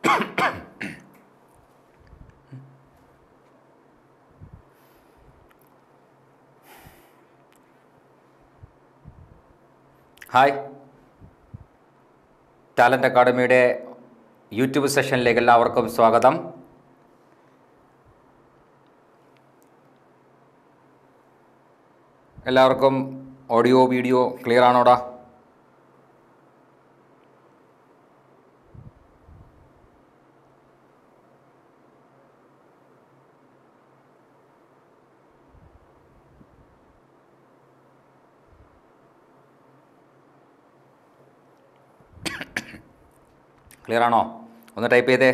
hi talent അക്കാഡമിയുടെ YouTube സെഷനിലേക്ക് എല്ലാവർക്കും സ്വാഗതം എല്ലാവർക്കും ഓഡിയോ വീഡിയോ ക്ലിയർ ആണോടാ ക്ലിയർ ആണോ ഒന്ന് ടൈപ്പ് ചെയ്തേ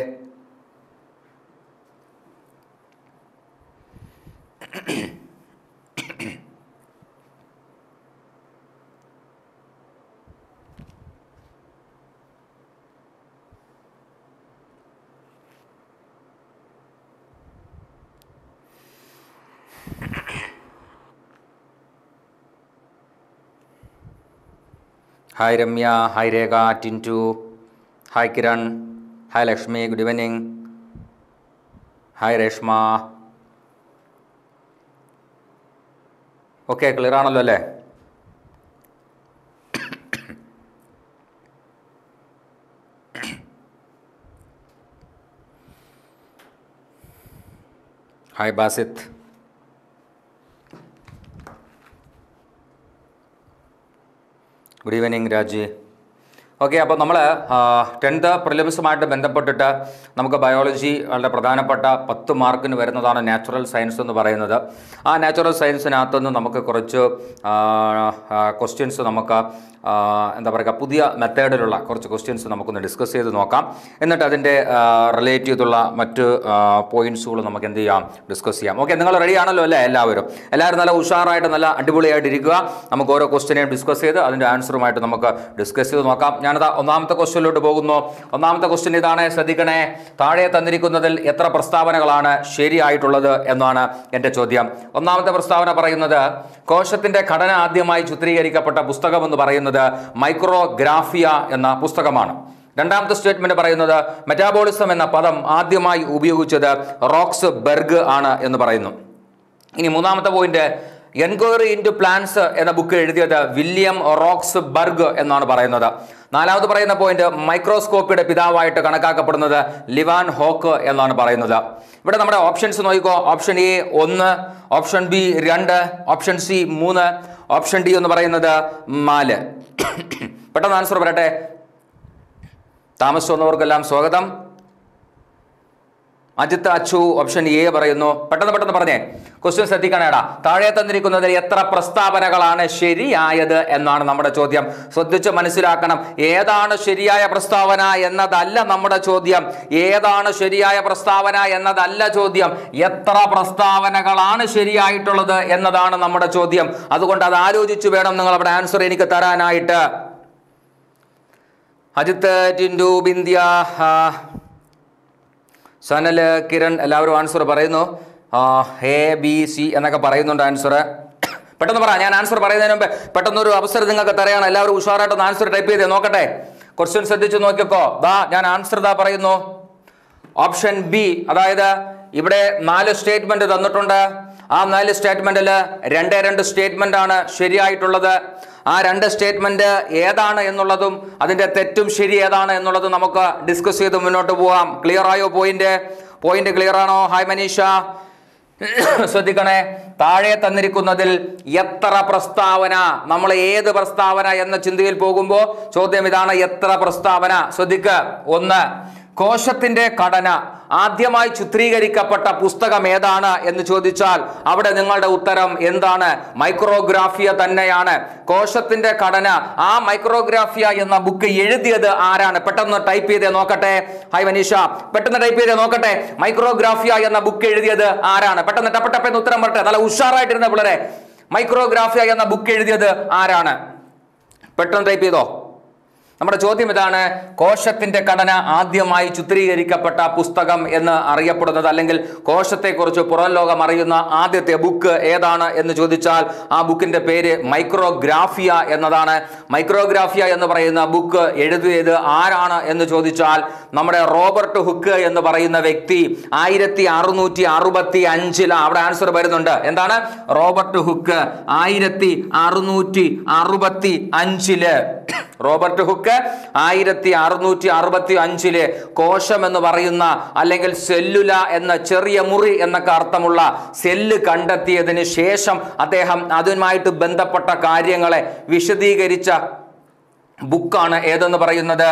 hi Ramya hi Rekha Tintu hi Kiran hi Lakshmi good evening hi Reshma okay clear ആണല്ലോ അല്ലേ hi Basith good evening Raji okay അപ്പോൾ നമ്മൾ ടെൻത്ത് പ്രിലിംസുമായിട്ട് ബന്ധപ്പെട്ടിട്ട് നമുക്ക് ബയോളജി വളരെ പ്രധാനപ്പെട്ട പത്ത് മാർക്കിന് വരുന്നതാണ് നാച്ചുറൽ സയൻസ് എന്ന് പറയുന്നത് ആ നാച്ചുറൽ സയൻസിനകത്തുനിന്ന് നമുക്ക് കുറച്ച് ക്വസ്റ്റ്യൻസ് നമുക്ക് ആ, എന്താ പറയുക പുതിയ മെത്തേഡിലുള്ള കുറച്ച് ക്വസ്റ്റ്യൻസ് നമുക്കൊന്ന് ഡിസ്കസ് ചെയ്ത് നോക്കാം എന്നിട്ട് അതിൻ്റെ റിലേറ്റ് ചെയ്തുള്ള മറ്റ് പോയിൻറ്റ്സുകൾ നമുക്ക് എന്ത് ചെയ്യാം ഡിസ്കസ് ചെയ്യാം ഓക്കെ നിങ്ങൾ റെഡി ആണല്ലോ അല്ലേ എല്ലാവരും എല്ലാവരും നല്ല ഉഷാറായിട്ട് നല്ല അടിപൊളിയായിട്ട് ഇരിക്കുക നമുക്ക് ഓരോ ക്വസ്റ്റ്യനെയും ഡിസ്കസ് ചെയ്ത് അതിൻ്റെ ആൻസറുമായിട്ട് നമുക്ക് ഡിസ്കസ് ചെയ്ത് നോക്കാം ഞാനത് ഒന്നാമത്തെ ക്വസ്റ്റ്യനിലോട്ട് പോകുന്നു ഒന്നാമത്തെ ക്വസ്റ്റ്യൻ ഇതാണ് ശ്രദ്ധിക്കണേ താഴെ തന്നിരിക്കുന്നതിൽ എത്ര പ്രസ്താവനകളാണ് ശരിയായിട്ടുള്ളത് എന്നാണ് എൻ്റെ ചോദ്യം ഒന്നാമത്തെ പ്രസ്താവന പറയുന്നത് കോശത്തിൻ്റെ ഘടന ആദ്യമായി ചിത്രീകരിക്കപ്പെട്ട പുസ്തകം എന്ന് പറയുന്നത് മൈക്രോഗ്രാഫിയ എന്ന പുസ്തകമാണ് രണ്ടാമത്തെ സ്റ്റേറ്റ്മെന്റ് പറയുന്നത് മെറ്റാബോളിസം എന്ന പദം ആദ്യമായി ഉപയോഗിച്ചത് റോക്സ് ബെർഗ് ആണ് എന്ന് പറയുന്നു ഇനി മൂന്നാമത്തെ പോയിന്റ് എൻക്വയറി ഇൻറ്റു പ്ലാൻസ് എന്ന ബുക്ക് എഴുതിയത് വില്യം റോക്സ് ബർഗ് എന്നാണ് പറയുന്നത് നാലാമത് പറയുന്ന പോയിന്റ് മൈക്രോസ്കോപ്പിയുടെ പിതാവായിട്ട് കണക്കാക്കപ്പെടുന്നത് ലിവാൻ ഹോക്ക് എന്നാണ് പറയുന്നത് ഇവിടെ നമ്മുടെ ഓപ്ഷൻസ് നോക്കിക്കോ ഓപ്ഷൻ എ ഒന്ന് ഓപ്ഷൻ ബി രണ്ട് ഓപ്ഷൻ സി മൂന്ന് ഓപ്ഷൻ ഡി എന്ന് പറയുന്നത് നാല് പെട്ടെന്ന് ആൻസർ പറയട്ടെ താമസിച്ചു വന്നവർക്കെല്ലാം സ്വാഗതം അജിത്ത് അച്ചു ഓപ്ഷൻ എ പറയുന്നു പെട്ടെന്ന് പെട്ടെന്ന് പറഞ്ഞേ ക്വസ്റ്റ്യൻ ശ്രദ്ധിക്കണേടാ താഴെ തന്നിരിക്കുന്നതിൽ എത്ര പ്രസ്താവനകളാണ് ശരിയായത് എന്നാണ് നമ്മുടെ ചോദ്യം ശ്രദ്ധിച്ച് മനസ്സിലാക്കണം ഏതാണ് ശരിയായ പ്രസ്താവന എന്നതല്ല നമ്മുടെ ചോദ്യം ഏതാണ് ശരിയായ പ്രസ്താവന എന്നതല്ല ചോദ്യം എത്ര പ്രസ്താവനകളാണ് ശരിയായിട്ടുള്ളത് എന്നതാണ് നമ്മുടെ ചോദ്യം അതുകൊണ്ട് അത് ആലോചിച്ച് വേണം നിങ്ങൾ അവിടെ ആൻസർ എനിക്ക് തരാനായിട്ട് അജിത്ത് ടിൻഡു ബിന്ദ്യ ആ, സനൽ കിരൺ എല്ലാവരും ആൻസർ പറയുന്നു എ ബി സി എന്നൊക്കെ പറയുന്നുണ്ട് ആൻസർ പെട്ടെന്ന് പറ ഞാൻ ആൻസർ പറയുന്നതിന് മുമ്പ് പെട്ടെന്ന് ഒരു അവസരം നിങ്ങൾക്ക് തരയാണ് എല്ലാവരും ഉഷാറായിട്ടൊന്ന് ആൻസർ ടൈപ്പ് ചെയ്തേ നോക്കട്ടെ ക്വസ്റ്റ്യൻ ശ്രദ്ധിച്ച് നോക്കിക്കോ ദാ ഞാൻ ആൻസർ ദാ പറയുന്നു ഓപ്ഷൻ ബി അതായത് ഇവിടെ നാല് സ്റ്റേറ്റ്മെന്റ് തന്നിട്ടുണ്ട് ആ നാല് സ്റ്റേറ്റ്മെന്റിൽ രണ്ടേ രണ്ട് സ്റ്റേറ്റ്മെന്റ് ആണ് ശരിയായിട്ടുള്ളത് ആ രണ്ട് സ്റ്റേറ്റ്മെന്റ് ഏതാണ് എന്നുള്ളതും അതിന്റെ തെറ്റും ശരി ഏതാണ് എന്നുള്ളതും നമുക്ക് ഡിസ്കസ് ചെയ്ത് മുന്നോട്ട് പോവാം ക്ലിയർ ആയോ പോയിന്റ് പോയിന്റ് ക്ലിയർ ആണോ ഹായ് മനീഷ ശ്രദ്ധിക്കണേ താഴെ തന്നിരിക്കുന്നതിൽ എത്ര പ്രസ്താവന നമ്മൾ ഏത് പ്രസ്താവന എന്ന ചിന്തയിൽ പോകുമ്പോൾ ചോദ്യം ഇതാണ് എത്ര പ്രസ്താവന ശ്രദ്ധിക്കുക ഒന്ന് കോശത്തിന്റെ ഘടന ആദ്യമായി ചിത്രീകരിക്കപ്പെട്ട പുസ്തകം ഏതാണ് എന്ന് ചോദിച്ചാൽ അവിടെ നിങ്ങളുടെ ഉത്തരം എന്താണ് മൈക്രോഗ്രാഫിയ തന്നെയാണ് കോശത്തിന്റെ ഘടന ആ മൈക്രോഗ്രാഫിയ എന്ന ബുക്ക് എഴുതിയത് ആരാണ് പെട്ടെന്ന് ടൈപ്പ് ചെയ്തേ നോക്കട്ടെ ഹായ് മനീഷ പെട്ടെന്ന് ടൈപ്പ് ചെയ്തേ നോക്കട്ടെ മൈക്രോഗ്രാഫിയ എന്ന ബുക്ക് എഴുതിയത് ആരാണ് പെട്ടെന്ന് ടപ്പ ടപ്പെന്ന് ഉത്തരം പറട്ടെ നല്ല ഉഷാറായിട്ടിരുന്ന പിള്ളേരെ മൈക്രോഗ്രാഫിയ എന്ന ബുക്ക് എഴുതിയത് ആരാണ് പെട്ടെന്ന് ടൈപ്പ് ചെയ്തോ നമ്മുടെ ചോദ്യം ഇതാണ് കോശത്തിന്റെ ഘടന ആദ്യമായി ചിത്രീകരിക്കപ്പെട്ട പുസ്തകം എന്ന് അറിയപ്പെടുന്നത് അല്ലെങ്കിൽ കോശത്തെക്കുറിച്ച് പുറം ലോകം അറിയുന്ന ആദ്യത്തെ ബുക്ക് ഏതാണ് എന്ന് ചോദിച്ചാൽ ആ ബുക്കിന്റെ പേര് മൈക്രോഗ്രാഫിയ എന്നതാണ് മൈക്രോഗ്രാഫിയ എന്ന് പറയുന്ന ബുക്ക് എഴുതിയത് ആരാണ് എന്ന് ചോദിച്ചാൽ നമ്മുടെ റോബർട്ട് ഹുക്ക് എന്ന് പറയുന്ന വ്യക്തി ആയിരത്തി അറുന്നൂറ്റി അറുപത്തി അഞ്ചിൽ അവിടെ ആൻസർ വരുന്നുണ്ട് എന്താണ് റോബർട്ട് ഹുക്ക് ആയിരത്തി അറുന്നൂറ്റി അറുപത്തി അഞ്ചില് റോബർട്ട് ഹുക്ക് ആയിരത്തി അറുന്നൂറ്റി അറുപത്തി അഞ്ചില് കോശം എന്ന് പറയുന്ന അല്ലെങ്കിൽ സെല്ലുല എന്ന ചെറിയ മുറി എന്നൊക്കെ അർത്ഥമുള്ള സെല്ല് കണ്ടെത്തിയതിന് ശേഷം അദ്ദേഹം അതുമായിട്ട് ബന്ധപ്പെട്ട കാര്യങ്ങളെ വിശദീകരിച്ച ബുക്കാണ് ഏതെന്ന് പറയുന്നത്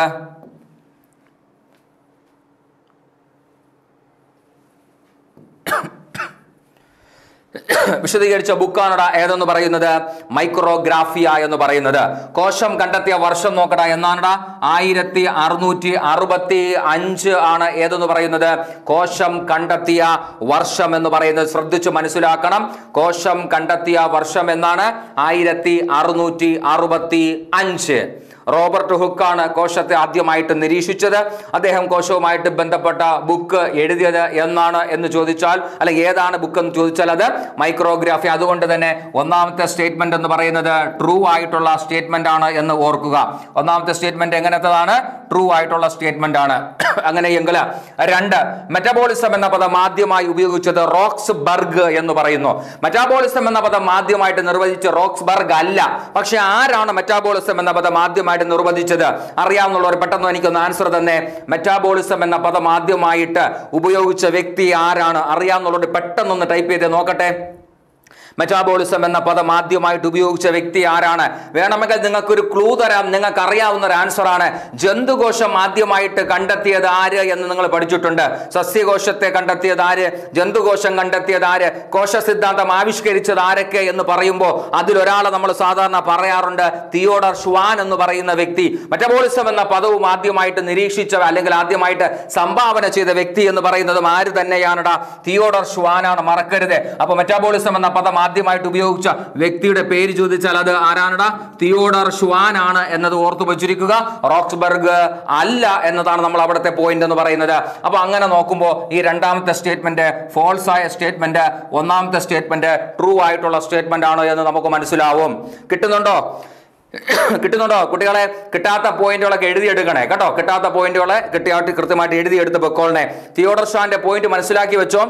വിശദീകരിച്ച ബുക്കാണടാ ഏതെന്ന് പറയുന്നത് മൈക്രോഗ്രാഫിയ എന്ന് പറയുന്നത് കോശം കണ്ടെത്തിയ വർഷം നോക്കടാ എന്നാണടാ ആയിരത്തി അറുന്നൂറ്റി അറുപത്തി അഞ്ച് ആണ് ഏതെന്ന് പറയുന്നത് കോശം കണ്ടെത്തിയ വർഷം എന്ന് പറയുന്നത് ശ്രദ്ധിച്ചു മനസ്സിലാക്കണം കോശം കണ്ടെത്തിയ വർഷം എന്നാണ് ആയിരത്തി അറുന്നൂറ്റി അറുപത്തി അഞ്ച് റോബർട്ട് ഹുക്കാണ് കോശത്തെ ആദ്യമായിട്ട് നിരീക്ഷിച്ചത് അദ്ദേഹം കോശവുമായിട്ട് ബന്ധപ്പെട്ട ബുക്ക് എഴുതിയത് എന്നാണ് എന്ന് ചോദിച്ചാൽ അല്ലെങ്കിൽ ഏതാണ് ബുക്ക് എന്ന് ചോദിച്ചാൽ അത് മൈക്രോഗ്രാഫി അതുകൊണ്ട് തന്നെ ഒന്നാമത്തെ സ്റ്റേറ്റ്മെന്റ് എന്ന് പറയുന്നത് ട്രൂ ആയിട്ടുള്ള സ്റ്റേറ്റ്മെന്റ് ആണ് എന്ന് ഓർക്കുക ഒന്നാമത്തെ സ്റ്റേറ്റ്മെന്റ് എങ്ങനത്തതാണ് ട്രൂ ആയിട്ടുള്ള സ്റ്റേറ്റ്മെന്റ് ആണ് അങ്ങനെയെങ്കിൽ രണ്ട് മെറ്റബോളിസം എന്ന പദം ആദ്യമായി ഉപയോഗിച്ചത് റോക്സ് ബർഗ് എന്ന് പറയുന്നു മെറ്റാബോളിസം എന്ന പദം ആദ്യമായിട്ട് നിർവചിച്ച റോക്സ് ബർഗ് അല്ല പക്ഷെ ആരാണ് മെറ്റാബോളിസം എന്ന പദം ആദ്യമായിട്ട് നിർവചിച്ചത് അറിയാവുന്നവർ പെട്ടെന്ന് എനിക്കൊന്ന് ആൻസർ തന്നെ മെറ്റാബോളിസം എന്ന പദം ആദ്യമായിട്ട് ഉപയോഗിച്ച വ്യക്തി ആരാണ് അറിയാവുന്നവരോട് പെട്ടെന്നൊന്ന് ടൈപ്പ് ചെയ്ത് നോക്കട്ടെ മെറ്റാബോളിസം എന്ന പദം ആദ്യമായിട്ട് ഉപയോഗിച്ച വ്യക്തി ആരാണ് വേണമെങ്കിൽ നിങ്ങൾക്കൊരു ക്ലൂ തരാം നിങ്ങൾക്ക് അറിയാവുന്ന ഒരു ആൻസർ ആണ് ജന്തുകോശം ആദ്യമായിട്ട് കണ്ടെത്തിയത് ആര് എന്ന് നിങ്ങൾ പഠിച്ചിട്ടുണ്ട് സസ്യകോശത്തെ കണ്ടെത്തിയത് ആര് ജന്തുകോശം കണ്ടെത്തിയത് ആര് കോശ സിദ്ധാന്തം ആവിഷ്കരിച്ചത് ആരൊക്കെ എന്ന് പറയുമ്പോൾ അതിലൊരാളെ നമ്മൾ സാധാരണ പറയാറുണ്ട് തിയോഡർ ഷ്വാൻ എന്ന് പറയുന്ന വ്യക്തി മെറ്റബോളിസം എന്ന പദവും ആദ്യമായിട്ട് നിരീക്ഷിച്ച അല്ലെങ്കിൽ ആദ്യമായിട്ട് സംഭാവന ചെയ്ത വ്യക്തി എന്ന് പറയുന്നതും ആര് തന്നെയാണടാ തിയോഡർ ഷ്വാനാണ് മറക്കരുത് അപ്പൊ മെറ്റാബോളിസം എന്ന പദം ആദ്യമായിട്ട് ഉപയോഗിച്ച വ്യക്തിയുടെ പേര് ചോദിച്ചാൽ അത് ആരാണടാ തിയോഡർ ഷ്വാൻ ആണ് എന്നത് ഓർത്തു വച്ചിരിക്കുക റോക്സ്ബർഗ് അല്ല എന്നതാണ് നമ്മൾ അവിടുത്തെ പോയിന്റ് എന്ന് പറയുന്നത് അപ്പൊ അങ്ങനെ നോക്കുമ്പോൾ ഈ രണ്ടാമത്തെ സ്റ്റേറ്റ്മെന്റ് ഫോൾസ് ആയ സ്റ്റേറ്റ്മെന്റ് ഒന്നാമത്തെ സ്റ്റേറ്റ്മെന്റ് ട്രൂ ആയിട്ടുള്ള സ്റ്റേറ്റ്മെന്റ് ആണോ എന്ന് നമുക്ക് മനസ്സിലാവും കിട്ടുന്നുണ്ടോ കിട്ടുന്നുണ്ടോ കുട്ടികളെ കിട്ടാത്ത പോയിന്റുകളൊക്കെ എഴുതിയെടുക്കണേ കേട്ടോ കിട്ടാത്ത പോയിന്റുകളെ കിട്ടിയായിട്ട് കൃത്യമായിട്ട് എഴുതിയെടുത്ത് പൊക്കോളണേ തിയോഡർ ഷാന്റെ പോയിന്റ് മനസ്സിലാക്കി വെച്ചോ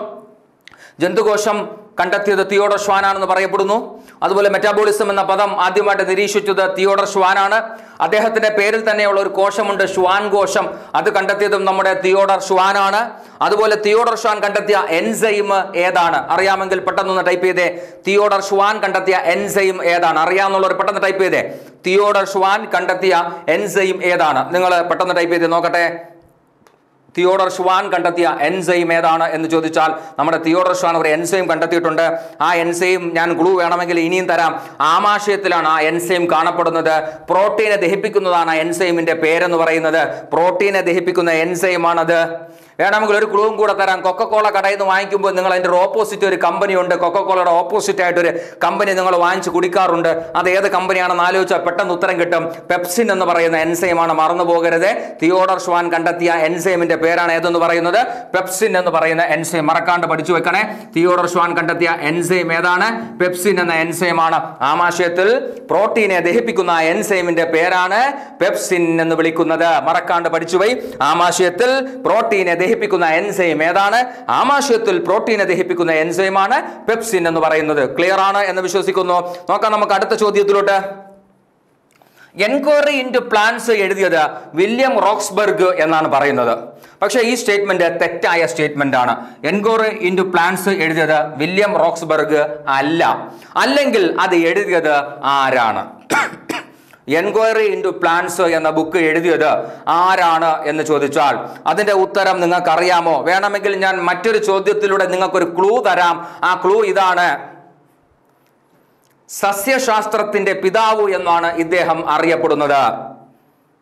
ജന്തുകോശം കണ്ടെത്തിയത് തിയോഡർ ഷ്വാനാണെന്ന് പറയപ്പെടുന്നു അതുപോലെ മെറ്റാബോളിസം എന്ന പദം ആദ്യമായിട്ട് നിരീക്ഷിച്ചത് തിയോഡർ ഷ്വാനാണ് അദ്ദേഹത്തിന്റെ പേരിൽ തന്നെയുള്ള ഒരു കോശമുണ്ട് ഷ്വാൻ കോശം അത് കണ്ടെത്തിയതും നമ്മുടെ തിയോഡർ ഷ്വാനാണ് അതുപോലെ തിയോഡർ ഷ്വാൻ കണ്ടെത്തിയ എൻസൈം ഏതാണ് അറിയാമെങ്കിൽ പെട്ടെന്നൊന്ന് ടൈപ്പ് ചെയ്തേ തിയോഡർ ഷ്വാൻ കണ്ടെത്തിയ എൻസൈം ഏതാണ് അറിയാമെന്നുള്ളവർ പെട്ടെന്ന് ടൈപ്പ് ചെയ്തേ തിയോഡർ ഷ്വാൻ കണ്ടെത്തിയ എൻസൈം ഏതാണ് നിങ്ങൾ പെട്ടെന്ന് ടൈപ്പ് ചെയ്ത് നോക്കട്ടെ തിയോഡർ ഷ്വാൻ കണ്ടെത്തിയ എൻസൈം ഏതാണ് എന്ന് ചോദിച്ചാൽ നമ്മുടെ തിയോഡർ ഷ്വാൻ ഒരു എൻസൈം കണ്ടെത്തിയിട്ടുണ്ട് ആ എൻസൈം ഞാൻ ഗ്ലൂ വേണമെങ്കിൽ ഇനിയും തരാം ആമാശയത്തിലാണ് ആ എൻസൈം കാണപ്പെടുന്നത് പ്രോട്ടീനെ ദഹിപ്പിക്കുന്നതാണ് ആ എൻസൈമിന്റെ പേരെന്ന് പറയുന്നത് പ്രോട്ടീനെ ദഹിപ്പിക്കുന്ന എൻസൈമാണത് വേണമെങ്കിൽ ഒരു ക്ലൂവും കൂടെ തരാം കൊക്കക്കോള കടയിൽ നിന്ന് വാങ്ങിക്കുമ്പോൾ നിങ്ങൾ അതിൻ്റെ ഓപ്പോസിറ്റ് ഒരു കമ്പനി ഉണ്ട് കൊക്കക്കോളയുടെ ഓപ്പോസിറ്റ് ആയിട്ട് ഒരു കമ്പനി നിങ്ങൾ വാങ്ങിച്ച് കുടിക്കാറുണ്ട് അത് ഏത് കമ്പനിയാണെന്ന് ആലോചിച്ചാൽ പെട്ടെന്ന് ഉത്തരം കിട്ടും പെപ്സിൻ എന്ന് പറയുന്ന എൻസൈമാണ് മറന്നു പോകരുത് തിയോഡർ ഷ്വാൻ കണ്ടെത്തിയ എൻസൈമിന്റെ പേരാണ് ഏതെന്ന് പറയുന്നത് പെപ്സിൻ എന്ന് പറയുന്ന എൻസൈം മറക്കാണ്ട് പഠിച്ചു വെക്കണേ തിയോഡർ ഷ്വാൻ കണ്ടെത്തിയ എൻസൈം ഏതാണ് പെപ്സിൻ എന്ന എൻസൈമാണ് ആമാശയത്തിൽ പ്രോട്ടീനെ ദഹിപ്പിക്കുന്ന ആ എൻസൈമിന്റെ പേരാണ് പെപ്സിൻ എന്ന് വിളിക്കുന്നത് മറക്കാണ്ട് പഠിച്ചുപോയി ആമാശയത്തിൽ പ്രോട്ടീനെ ദഹിപ്പിക്കുന്ന എൻസൈം ഏതാണ് ആമാശയത്തിൽ പ്രോട്ടീനെ ദഹിപ്പിക്കുന്ന എൻസൈമാണ് പെപ്സിൻ എന്ന് പറയുന്നത് ക്ലിയർ ആണ് എന്ന് വിശ്വസിക്കുന്നു നോക്കാം നമുക്ക് അടുത്ത ചോദ്യത്തിലോട്ട് എൻക്വയറി ഇൻറ്റു പ്ലാൻസ് എഴുതിയത് വില്യം റോക്സ്ബർഗ് എന്നാണ് പറയുന്നത് പക്ഷേ ഈ സ്റ്റേറ്റ്മെന്റ് തെറ്റായ സ്റ്റേറ്റ്മെന്റ് ആണ് എൻക്വയറി ഇൻറ്റു പ്ലാൻസ് എഴുതിയത് വില്യം റോക്സ്ബർഗ് അല്ല അല്ലെങ്കിൽ അത് എഴുതിയത് ആരാണ് എൻക്വയറി ഇൻറ്റു പ്ലാൻസ് എന്ന ബുക്ക് എഴുതിയത് ആരാണ് എന്ന് ചോദിച്ചാൽ അതിന്റെ ഉത്തരം നിങ്ങൾക്ക് അറിയാമോ വേണമെങ്കിൽ ഞാൻ മറ്റൊരു ചോദ്യത്തിലൂടെ നിങ്ങൾക്കൊരു ക്ലൂ തരാം ആ ക്ലൂ ഇതാണ് സസ്യശാസ്ത്രത്തിന്റെ പിതാവ് എന്നാണ് ഇദ്ദേഹം അറിയപ്പെടുന്നത്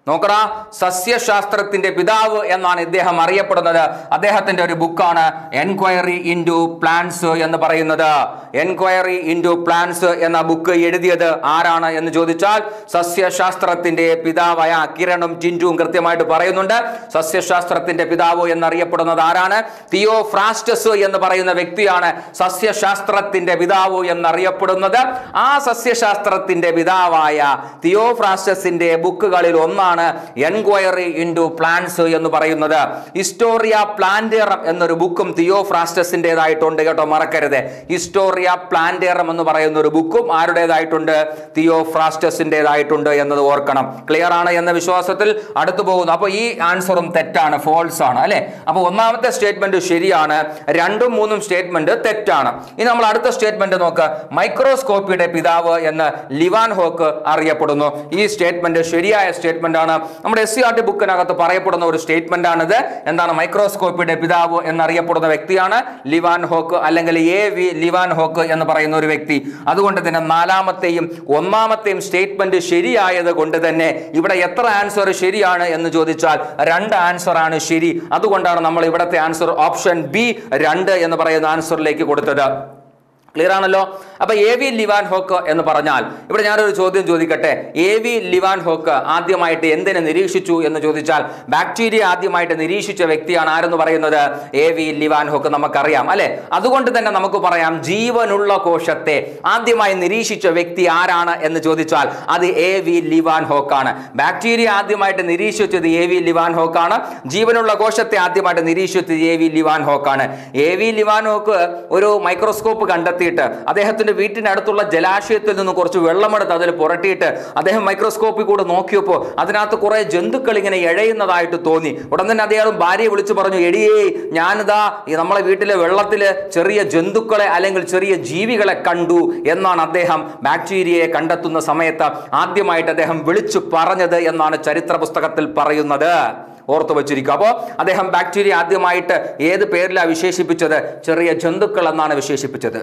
നോക്കടാ സസ്യശാസ്ത്രത്തിന്റെ പിതാവ് എന്നാണ് ഇദ്ദേഹം അറിയപ്പെടുന്നത് അദ്ദേഹത്തിന്റെ ഒരു ബുക്കാണ് എൻക്വയറി ഇൻറ്റു പ്ലാന്റ്സ് എന്ന് പറയുന്നത് എൻക്വയറി ഇൻറ്റു പ്ലാന്റ്സ് എന്ന ബുക്ക് എഴുതിയത് ആരാണ് എന്ന് ചോദിച്ചാൽ സസ്യശാസ്ത്രത്തിന്റെ പിതാവായ കിരണും ടിൻറ്റും കൃത്യമായിട്ട് പറയുന്നുണ്ട് സസ്യശാസ്ത്രത്തിന്റെ പിതാവ് എന്നറിയപ്പെടുന്നത് ആരാണ് തിയോ ഫ്രാസ്റ്റസ് എന്ന് പറയുന്ന വ്യക്തിയാണ് സസ്യശാസ്ത്രത്തിന്റെ പിതാവ് എന്നറിയപ്പെടുന്നത് ആ സസ്യശാസ്ത്രത്തിന്റെ പിതാവായ തിയോ ഫ്രാസ്റ്റസിന്റെ ബുക്കുകളിൽ ഒന്നാണ് എൻക്വയറി ഇൻറ്റു പ്ലാന്റ്സ് എന്ന് പറയുന്നത് ഹിസ്റ്റോറിയ പ്ലാന്റേറം എന്നൊരു ബുക്കും തിയോ ഫ്രാസ്റ്റസിൻ്റെതായിട്ടുണ്ട് കേട്ടോ മറക്കരുത് ഹിസ്റ്റോറിയ പ്ലാന്റേറം എന്ന് പറയുന്ന ഒരു ബുക്കും ആരുടേതായിട്ടുണ്ട് തിയോ ഫ്രാസ്റ്റസിൻ്റെതായിട്ടുണ്ട് എന്നത് ഓർക്കണം ക്ലിയർ ആണ് എന്ന വിശ്വാസത്തിൽ അടുത്തു പോകുന്നു അപ്പോൾ ഈ ആൻസറും തെറ്റാണ് ഫോൾസ് ആണ് അല്ലെ അപ്പോൾ ഒന്നാമത്തെ സ്റ്റേറ്റ്മെന്റ് ശരിയാണ് രണ്ടും മൂന്നും സ്റ്റേറ്റ്മെന്റ് തെറ്റാണ് ഇനി നമ്മൾ അടുത്ത സ്റ്റേറ്റ്മെന്റ് നോക്ക് മൈക്രോസ്കോപ്പിയുടെ പിതാവ് എന്ന് ലിവാൻ ഹോക്ക് അറിയപ്പെടുന്നു ഈ സ്റ്റേറ്റ്മെന്റ് ശരിയായ സ്റ്റേറ്റ്മെന്റ് ആണ് നമ്മുടെ എസ് സി ആർ ടി ബുക്കിനകത്ത് പറയപ്പെടുന്ന ഒരു സ്റ്റേറ്റ്മെന്റ് ആണിത് എന്താണ് മൈക്രോസ്കോപ്പിയുടെ പിതാവ് എന്നറിയപ്പെടുന്ന വ്യക്തിയാണ് ലിവാൻ ഹോക്ക് അല്ലെങ്കിൽ എ വി ലിവാൻ ഹോക്ക് എന്ന് പറയുന്ന ഒരു വ്യക്തി അതുകൊണ്ട് തന്നെ നാലാമത്തെയും ഒന്നാമത്തെയും സ്റ്റേറ്റ്മെന്റ് ശരിയായത് കൊണ്ട് തന്നെ ഇവിടെ എത്ര ആൻസർ ശരിയാണ് എന്ന് ചോദിച്ചാൽ രണ്ട് ആൻസർ ആണ് ശരി അതുകൊണ്ടാണ് നമ്മൾ ഇവിടുത്തെ ആൻസർ ഓപ്ഷൻ ബി രണ്ട് എന്ന് പറയുന്ന ആൻസറിലേക്ക് കൊടുത്തത് ക്ലിയർ ആണല്ലോ അപ്പൊ എ വി ലിവാൻ ഹോക്ക് എന്ന് പറഞ്ഞാൽ ഇവിടെ ഞാനൊരു ചോദ്യം ചോദിക്കട്ടെ എ വി ലിവാൻ ഹോക്ക് ആദ്യമായിട്ട് എന്തിനെ നിരീക്ഷിച്ചു എന്ന് ചോദിച്ചാൽ ബാക്ടീരിയ ആദ്യമായിട്ട് നിരീക്ഷിച്ച വ്യക്തിയാണ് ആരെന്ന് പറയുന്നത് എ വി ലിവാൻ ഹോക്ക് നമുക്കറിയാം അല്ലെ അതുകൊണ്ട് തന്നെ നമുക്ക് പറയാം ജീവനുള്ള കോശത്തെ ആദ്യമായി നിരീക്ഷിച്ച വ്യക്തി ആരാണ് എന്ന് ചോദിച്ചാൽ അത് എ വി ലിവാൻ ഹോക്കാണ് ബാക്ടീരിയ ആദ്യമായിട്ട് നിരീക്ഷിച്ചത് എ വി ലിവാൻ ഹോക്കാണ് ജീവനുള്ള കോശത്തെ ആദ്യമായിട്ട് നിരീക്ഷിച്ചത് എ വി ലിവാൻ ഹോക്കാണ് എ വി ലിവാൻ ഹോക്ക് ഒരു മൈക്രോസ്കോപ്പ് കണ്ടെത്തിയിട്ട് അദ്ദേഹത്തിന്റെ വീട്ടിനടുത്തുള്ള ജലാശയത്തിൽ നിന്ന് കുറച്ച് വെള്ളമെടുത്ത് അതിൽ പുരട്ടിയിട്ട് അദ്ദേഹം മൈക്രോസ്കോപ്പിൽ കൂടെ നോക്കിയപ്പോൾ അതിനകത്ത് കുറെ ജന്തുക്കൾ ഇങ്ങനെ എഴയുന്നതായിട്ട് തോന്നി ഉടൻ തന്നെ അദ്ദേഹം ഭാര്യയെ വിളിച്ചു പറഞ്ഞു എടിയേ ഞാനിതാ ഈ നമ്മളെ വീട്ടിലെ വെള്ളത്തില് ചെറിയ ജന്തുക്കളെ അല്ലെങ്കിൽ ചെറിയ ജീവികളെ കണ്ടു എന്നാണ് അദ്ദേഹം ബാക്ടീരിയയെ കണ്ടെത്തുന്ന സമയത്ത് ആദ്യമായിട്ട് അദ്ദേഹം വിളിച്ചു പറഞ്ഞത് എന്നാണ് ചരിത്ര പുസ്തകത്തിൽ പറയുന്നത് ഓർത്തു വച്ചിരിക്കുക അപ്പോൾ അദ്ദേഹം ബാക്ടീരിയ ആദ്യമായിട്ട് ഏത് പേരിലാണ് വിശേഷിപ്പിച്ചത് ചെറിയ ജന്തുക്കൾ എന്നാണ് വിശേഷിപ്പിച്ചത്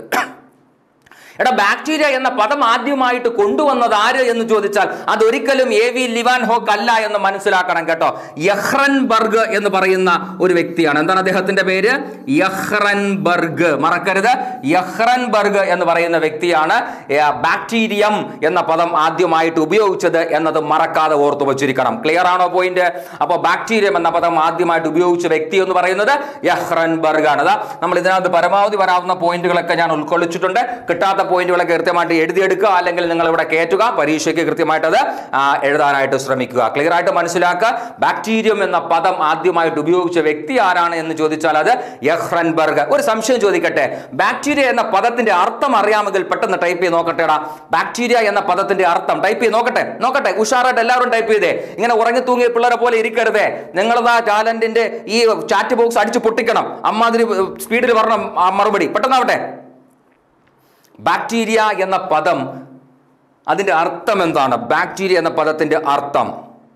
എടാ ബാക്ടീരിയ എന്ന പദം ആദ്യമായിട്ട് കൊണ്ടുവന്നത് ആര് എന്ന് ചോദിച്ചാൽ അതൊരിക്കലും എ വി ലിവാൻ ഹോക്ക് അല്ല എന്ന് മനസ്സിലാക്കണം കേട്ടോ യഹ്റൻബർഗ് എന്ന് പറയുന്ന ഒരു വ്യക്തിയാണ് എന്താണ് അദ്ദേഹത്തിന്റെ പേര് യഹ്റൻബർഗ് മറക്കരുത് യഹ്റൻബർഗ് എന്ന് പറയുന്ന വ്യക്തിയാണ് ഏ, ബാക്ടീരിയം എന്ന പദം ആദ്യമായിട്ട് ഉപയോഗിച്ചത് എന്നത് മറക്കാതെ ഓർത്തു വച്ചിരിക്കണം ക്ലിയർ ആണോ പോയിന്റ് അപ്പോൾ ബാക്ടീരിയം എന്ന പദം ആദ്യമായിട്ട് ഉപയോഗിച്ച വ്യക്തി എന്ന് പറയുന്നത് യഹ്റൻബർഗ് ആണ് അതാ നമ്മൾ ഇതിനകത്ത് പരമാവധി വരാവുന്ന പോയിന്റുകളൊക്കെ ഞാൻ ഉൾക്കൊള്ളിച്ചിട്ടുണ്ട് കിട്ടാത്ത പോയിന്റുകളൊക്കെ കൃത്യമായിട്ട് എഴുതിയെടുക്കുക അല്ലെങ്കിൽ നിങ്ങൾ ഇവിടെ കയറ്റുക പരീക്ഷയ്ക്ക് കൃത്യമായിട്ട് അത് ആ, എഴുതാനായിട്ട് ശ്രമിക്കുക ക്ലിയർ ആയിട്ട് മനസ്സിലാക്കുക ബാക്ടീരിയം എന്ന പദം ആദ്യമായിട്ട് ഉപയോഗിച്ച വ്യക്തി ആരാണ് എന്ന് ചോദിച്ചാൽ അത് യഹ്റൻബർഗ് ഒരു സംശയം ചോദിക്കട്ടെ ബാക്ടീരിയ എന്ന പദത്തിന്റെ അർത്ഥം അറിയാമെങ്കിൽ പെട്ടെന്ന് ടൈപ്പ് ചെയ്ത് നോക്കട്ടെടാ ബാക്ടീരിയ എന്ന പദത്തിന്റെ അർത്ഥം ടൈപ്പ് ചെയ്ത് നോക്കട്ടെ നോക്കട്ടെ ഉഷാറായിട്ട് എല്ലാവരും ടൈപ്പ് ചെയ്തേ ഇങ്ങനെ ഉറങ്ങി തൂങ്ങിയ പിള്ളേരെ പോലെ ഇരിക്കരുതേ നിങ്ങളതാ ടാലന്റിന്റെ ഈ ചാറ്റ് ബോക്സ് അടിച്ച് പൊട്ടിക്കണം അമ്മാതിരി സ്പീഡിൽ പറഞ്ഞ ആ മറുപടി പെട്ടെന്നാവട്ടെ ബാക്ടീരിയ എന്ന പദം അതിന്റെ അർത്ഥം എന്താണ് ബാക്ടീരിയ എന്ന പദത്തിന്റെ അർത്ഥം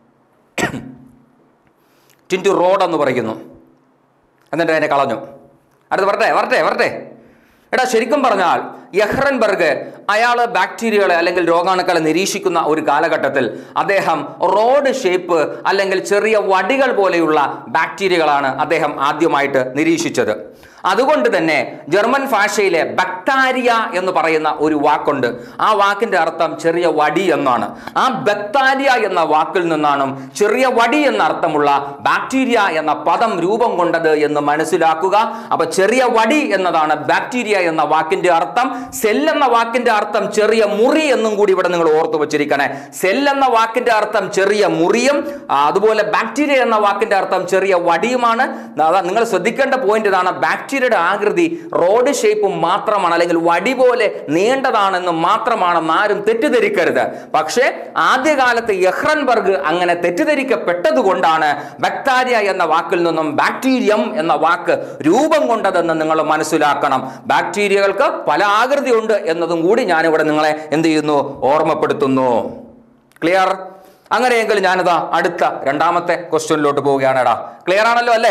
ടിൻറ്റു റോഡ് എന്ന് പറയുന്നു എന്നിട്ട് അതിനെ കളഞ്ഞു അടുത്ത് വരട്ടെ വരട്ടെ വരട്ടെ എടാ ശരിക്കും പറഞ്ഞാൽ യഹ്റൻബർഗ് അയാൾ ബാക്ടീരിയകളെ അല്ലെങ്കിൽ രോഗാണുക്കളെ നിരീക്ഷിക്കുന്ന ഒരു കാലഘട്ടത്തിൽ അദ്ദേഹം റോഡ് ഷേപ്പ് അല്ലെങ്കിൽ ചെറിയ വടികൾ പോലെയുള്ള ബാക്ടീരിയകളാണ് അദ്ദേഹം ആദ്യമായിട്ട് നിരീക്ഷിച്ചത് അതുകൊണ്ട് തന്നെ ജർമ്മൻ ഭാഷയിലെ ബക്താരിയ എന്ന് പറയുന്ന ഒരു വാക്കുണ്ട് ആ വാക്കിന്റെ അർത്ഥം ചെറിയ വടി എന്നാണ് ആ ബക്താരിയ എന്ന വാക്കിൽ നിന്നാണ് ചെറിയ വടി എന്ന അർത്ഥമുള്ള ബാക്ടീരിയ എന്ന പദം രൂപം കൊണ്ടത് എന്ന് മനസ്സിലാക്കുക അപ്പൊ ചെറിയ വടി എന്നതാണ് ബാക്ടീരിയ എന്ന വാക്കിന്റെ അർത്ഥം സെൽ എന്ന വാക്കിന്റെ അർത്ഥം ചെറിയ മുറി എന്നും കൂടി ഇവിടെ നിങ്ങൾ ഓർത്തു വെച്ചിരിക്കണേ സെൽ എന്ന വാക്കിന്റെ അർത്ഥം ചെറിയ മുറിയും ആ, അതുപോലെ ബാക്ടീരിയ എന്ന വാക്കിന്റെ അർത്ഥം ചെറിയ വടിയുമാണ് അതാ നിങ്ങൾ ശ്രദ്ധിക്കേണ്ട പോയിന്റ് ഇതാണ് ബാക്ടീരിയയുടെ ആകൃതി റോഡ് ഷേപ്പ് മാത്രമാണ് അല്ലെങ്കിൽ വടി പോലെ നീണ്ടതാണെന്ന് മാത്രമാണെന്ന് ആരും തെറ്റിദ്ധരിക്കരുത് പക്ഷേ ആദ്യകാലത്ത് യഹ്റൻബർഗ് അങ്ങനെ തെറ്റിദ്ധരിക്കപ്പെട്ടത് കൊണ്ടാണ് ബാക്ടീരിയ എന്ന വാക്കിൽ നിന്നും ബാക്ടീരിയം എന്ന വാക്ക് രൂപം കൊണ്ടതെന്ന് നിങ്ങൾ മനസ്സിലാക്കണം ബാക്ടീരിയകൾക്ക് പല ആകൃതി ഉണ്ട് എന്നതും കൂടി ഞാനിവിടെ നിങ്ങളെ എന്ത് ചെയ്യുന്നു ഓർമ്മപ്പെടുത്തുന്നു ക്ലിയർ അങ്ങനെയെങ്കിൽ ഞാനിതാ അടുത്ത രണ്ടാമത്തെ ക്വസ്റ്റ്യനിലോട്ട് പോവുകയാണെടാ ക്ലിയർ ആണല്ലോ അല്ലേ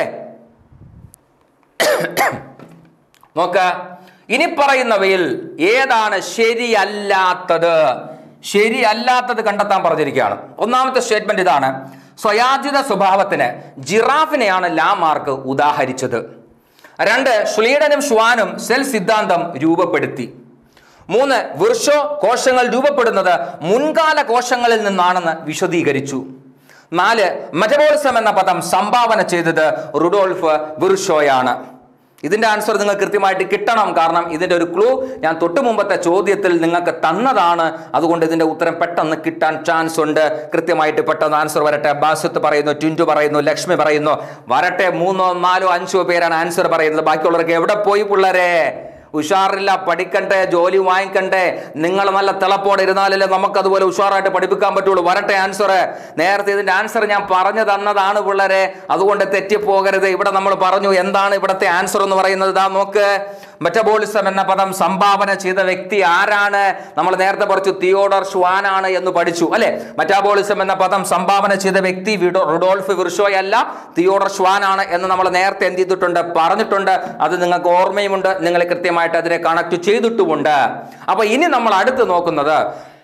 നോക്ക ഇനി പറയുന്നവയിൽ ഏതാണ് ശരിയല്ലാത്തത് ശരിയല്ലാത്തത് കണ്ടെത്താൻ പറഞ്ഞിരിക്കുകയാണ് ഒന്നാമത്തെ സ്റ്റേറ്റ്മെന്റ് ഇതാണ് സ്വയാർജിത സ്വഭാവത്തിന് ജിറാഫിനെയാണ് ലാമാർക്ക് ഉദാഹരിച്ചത് രണ്ട് ഷ്ലീഡനും ഷ്വാനും സെൽ സിദ്ധാന്തം രൂപപ്പെടുത്തി മൂന്ന് വിർഷോ കോശങ്ങൾ രൂപപ്പെടുന്നത് മുൻകാല കോശങ്ങളിൽ നിന്നാണെന്ന് വിശദീകരിച്ചു നാല് മെറ്റബോളിസം എന്ന പദം സംഭാവന ചെയ്തത് റുഡോൾഫ് വിർഷോയാണ് ഇതിന്റെ ആൻസർ നിങ്ങൾക്ക് കൃത്യമായിട്ട് കിട്ടണം കാരണം ഇതിന്റെ ഒരു ക്ലൂ ഞാൻ തൊട്ടു മുമ്പത്തെ ചോദ്യത്തിൽ നിങ്ങൾക്ക് തന്നതാണ് അതുകൊണ്ട് ഇതിന്റെ ഉത്തരം പെട്ടെന്ന് കിട്ടാൻ ചാൻസ് ഉണ്ട് കൃത്യമായിട്ട് പെട്ടെന്ന് ആൻസർ വരട്ടെ ബാസുത്ത് പറയുന്നു ടിൻറ്റു പറയുന്നു ലക്ഷ്മി പറയുന്നു വരട്ടെ മൂന്നോ നാലോ അഞ്ചോ പേരാണ് ആൻസർ പറയുന്നത് ബാക്കിയുള്ളവർക്ക് എവിടെ പോയി പിള്ളേരെ ഉഷാറില്ല പഠിക്കണ്ടേ ജോലി വാങ്ങിക്കണ്ടേ നിങ്ങൾ നല്ല തിളപ്പോടെ ഇരുന്നാലല്ലേ നമുക്ക് അതുപോലെ ഉഷാറായിട്ട് പഠിപ്പിക്കാൻ പറ്റുള്ളൂ വരട്ടെ ആൻസർ നേരത്തെ ഇതിന്റെ ആൻസർ ഞാൻ പറഞ്ഞു തന്നതാണ് പിള്ളേരെ അതുകൊണ്ട് തെറ്റിപ്പോകരുത് ഇവിടെ നമ്മൾ പറഞ്ഞു എന്താണ് ഇവിടുത്തെ ആൻസർ എന്ന് പറയുന്നത് ഇതാ നോക്ക് മെറ്റബോളിസം എന്ന പദം സംഭാവന ചെയ്ത വ്യക്തി ആരാണ് നമ്മൾ നേരത്തെ പഠിച്ചു തിയോഡർ ഷ്വാനാണ് എന്ന് പഠിച്ചു അല്ലെ മെറ്റാബോളിസം എന്ന പദം സംഭാവന ചെയ്ത വ്യക്തി വിഡോ റുഡോൾഫ് വിർഷോയല്ല തിയോഡർ ഷ്വാനാണ് എന്ന് നമ്മൾ നേരത്തെ എന്ത് ചെയ്തിട്ടുണ്ട് പറഞ്ഞിട്ടുണ്ട് അത് നിങ്ങൾക്ക് ഓർമ്മയുമുണ്ട് നിങ്ങൾ കൃത്യമായിട്ട് അതിനെ കണക്ട് ചെയ്തിട്ടുമുണ്ട് അപ്പൊ ഇനി നമ്മൾ അടുത്ത് നോക്കുന്നത്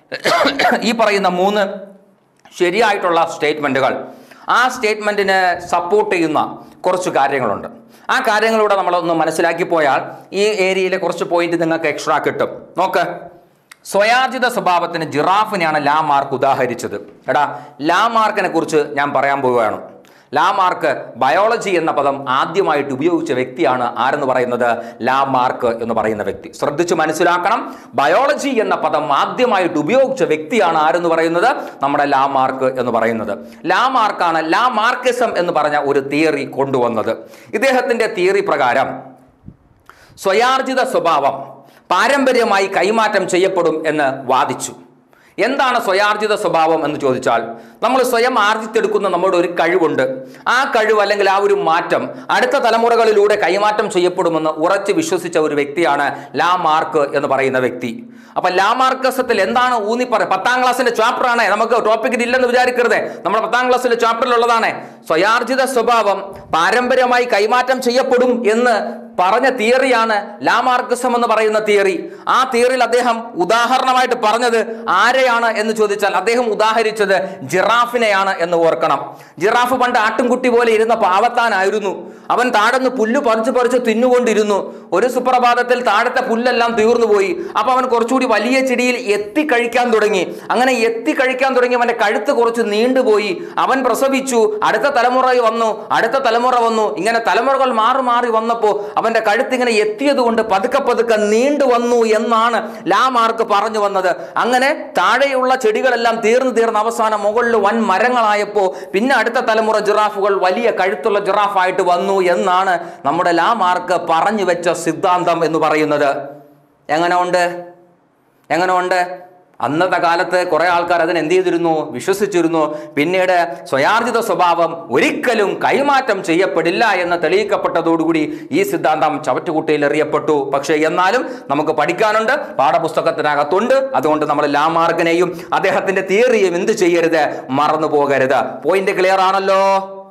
ഈ പറയുന്ന മൂന്ന് ശരിയായിട്ടുള്ള സ്റ്റേറ്റ്മെന്റുകൾ ആ സ്റ്റേറ്റ്മെന്റിനെ സപ്പോർട്ട് ചെയ്യുന്ന കുറച്ച് കാര്യങ്ങളുണ്ട് ആ കാര്യങ്ങളിലൂടെ നമ്മളൊന്ന് മനസ്സിലാക്കി പോയാൽ ഈ ഏരിയയിലെ കുറച്ച് പോയിന്റ് നിങ്ങൾക്ക് എക്സ്ട്രാ കിട്ടും നോക്ക് സ്വയാർജിത സ്വഭാവത്തിന് ജിറാഫിനെയാണ് ലാമാർക്ക് ഉദാഹരിച്ചത് എടാ ലാമാർക്കിനെ കുറിച്ച് ഞാൻ പറയാൻ പോവുകയാണ് ലാമാർക്ക് ബയോളജി എന്ന പദം ആദ്യമായിട്ട് ഉപയോഗിച്ച വ്യക്തിയാണ് ആരെന്ന് പറയുന്നത് ലാമാർക്ക് എന്ന് പറയുന്ന വ്യക്തി ശ്രദ്ധിച്ച് മനസ്സിലാക്കണം ബയോളജി എന്ന പദം ആദ്യമായിട്ട് ഉപയോഗിച്ച വ്യക്തിയാണ് ആരെന്ന് പറയുന്നത് നമ്മുടെ ലാമാർക്ക് എന്ന് പറയുന്നത് ലാമാർക്കാണ് ലാമാർക്കിസം എന്ന് പറഞ്ഞ ഒരു തിയറി കൊണ്ടുവന്നത് ഇദ്ദേഹത്തിന്റെ തിയറി പ്രകാരം സ്വയാർജിത സ്വഭാവം പാരമ്പര്യമായി കൈമാറ്റം ചെയ്യപ്പെടും എന്ന് വാദിച്ചു എന്താണ് സ്വയാർജിത സ്വഭാവം എന്ന് ചോദിച്ചാൽ നമ്മൾ സ്വയം ആർജിച്ചെടുക്കുന്ന നമ്മുടെ ഒരു കഴിവുണ്ട് ആ കഴിവ് അല്ലെങ്കിൽ ആ ഒരു മാറ്റം അടുത്ത തലമുറകളിലൂടെ കൈമാറ്റം ചെയ്യപ്പെടുമെന്ന് ഉറച്ച് വിശ്വസിച്ച ഒരു വ്യക്തിയാണ് ലാ മാർക്ക് എന്ന് പറയുന്ന വ്യക്തി അപ്പൊ ലാമാർക്കസത്തിൽ എന്താണ് ഊന്നി പറ പത്താം ക്ലാസ്സിന്റെ ചാപ്റ്റർ ആണ് നമുക്ക് ടോപ്പിക്കിൽ ഇല്ലെന്ന് വിചാരിക്കരുത് നമ്മുടെ പത്താം ക്ലാസ്സിലെ ചാപ്റ്ററിലുള്ളതാണ് സ്വയാർജിത സ്വഭാവം പാരമ്പര്യമായി കൈമാറ്റം ചെയ്യപ്പെടും എന്ന് പറഞ്ഞ തിയറിയാണ് ലാമാർക്കിസം എന്ന് പറയുന്ന തിയറി ആ തിയറിയിൽ അദ്ദേഹം ഉദാഹരണമായിട്ട് പറഞ്ഞത് ആരെയാണ് എന്ന് ചോദിച്ചാൽ അദ്ദേഹം ഉദാഹരിച്ചത് ജിറാഫിനെയാണ് എന്ന് ഓർക്കണം ജിറാഫ് പണ്ട് ആട്ടുംകുട്ടി പോലെ ഇരുന്ന പാവത്താനായിരുന്നു അവൻ താഴന്ന് പുല്ല് പറിച്ച് പറിച്ച് തിന്നുകൊണ്ടിരുന്നു ഒരു സുപ്രഭാതത്തിൽ താഴത്തെ പുല്ലെല്ലാം തീർന്നു പോയി അപ്പൊ അവൻ കുറച്ചുകൂടി വലിയ ചെടിയിൽ എത്തി കഴിക്കാൻ തുടങ്ങി അങ്ങനെ എത്തി കഴിക്കാൻ തുടങ്ങി അവന്റെ കഴുത്ത് കുറച്ച് നീണ്ടുപോയി അവൻ പ്രസവിച്ചു അടുത്ത തലമുറ വന്നു അടുത്ത തലമുറ വന്നു ഇങ്ങനെ തലമുറകൾ മാറി മാറി വന്നപ്പോൾ അവന്റെ കഴുത്ത് ഇങ്ങനെ എത്തിയത് കൊണ്ട് പതുക്കെ പതുക്കെ നീണ്ടു വന്നു എന്നാണ് ലാമാർക്ക് പറഞ്ഞു വന്നത് അങ്ങനെ താഴെയുള്ള ചെടികളെല്ലാം തീർന്നു തീർന്ന് അവസാനം മുകളിൽ വൻ മരങ്ങളായപ്പോൾ പിന്നെ അടുത്ത തലമുറ ജിറാഫുകൾ വലിയ കഴുത്തുള്ള ജിറാഫായിട്ട് വന്നു എന്നാണ് നമ്മുടെ ലാമാർക്ക് പറഞ്ഞു വെച്ച സിദ്ധാന്തം എന്ന് പറയുന്നത് എങ്ങനെ ഉണ്ട് എങ്ങനെ ഉണ്ട് അന്നത്തെ കാലത്ത് കുറെ ആൾക്കാർ അതിന് എന്ത് ചെയ്തിരുന്നു വിശ്വസിച്ചിരുന്നു പിന്നീട് സ്വയാർജിത സ്വഭാവം ഒരിക്കലും കൈമാറ്റം ചെയ്യപ്പെടില്ല എന്ന് തെളിയിക്കപ്പെട്ടതോടുകൂടി ഈ സിദ്ധാന്തം ചവറ്റുകുട്ടയിൽ എറിയപ്പെട്ടു പക്ഷേ എന്നാലും നമുക്ക് പഠിക്കാനുണ്ട് പാഠപുസ്തകത്തിനകത്തുണ്ട് അതുകൊണ്ട് നമ്മൾ ലാമാർഗിനെയും അദ്ദേഹത്തിന്റെ തിയറിയും എന്ത് ചെയ്യരുത് മറന്നു പോകരുത് പോയിന്റ് ക്ലിയർ ആണല്ലോ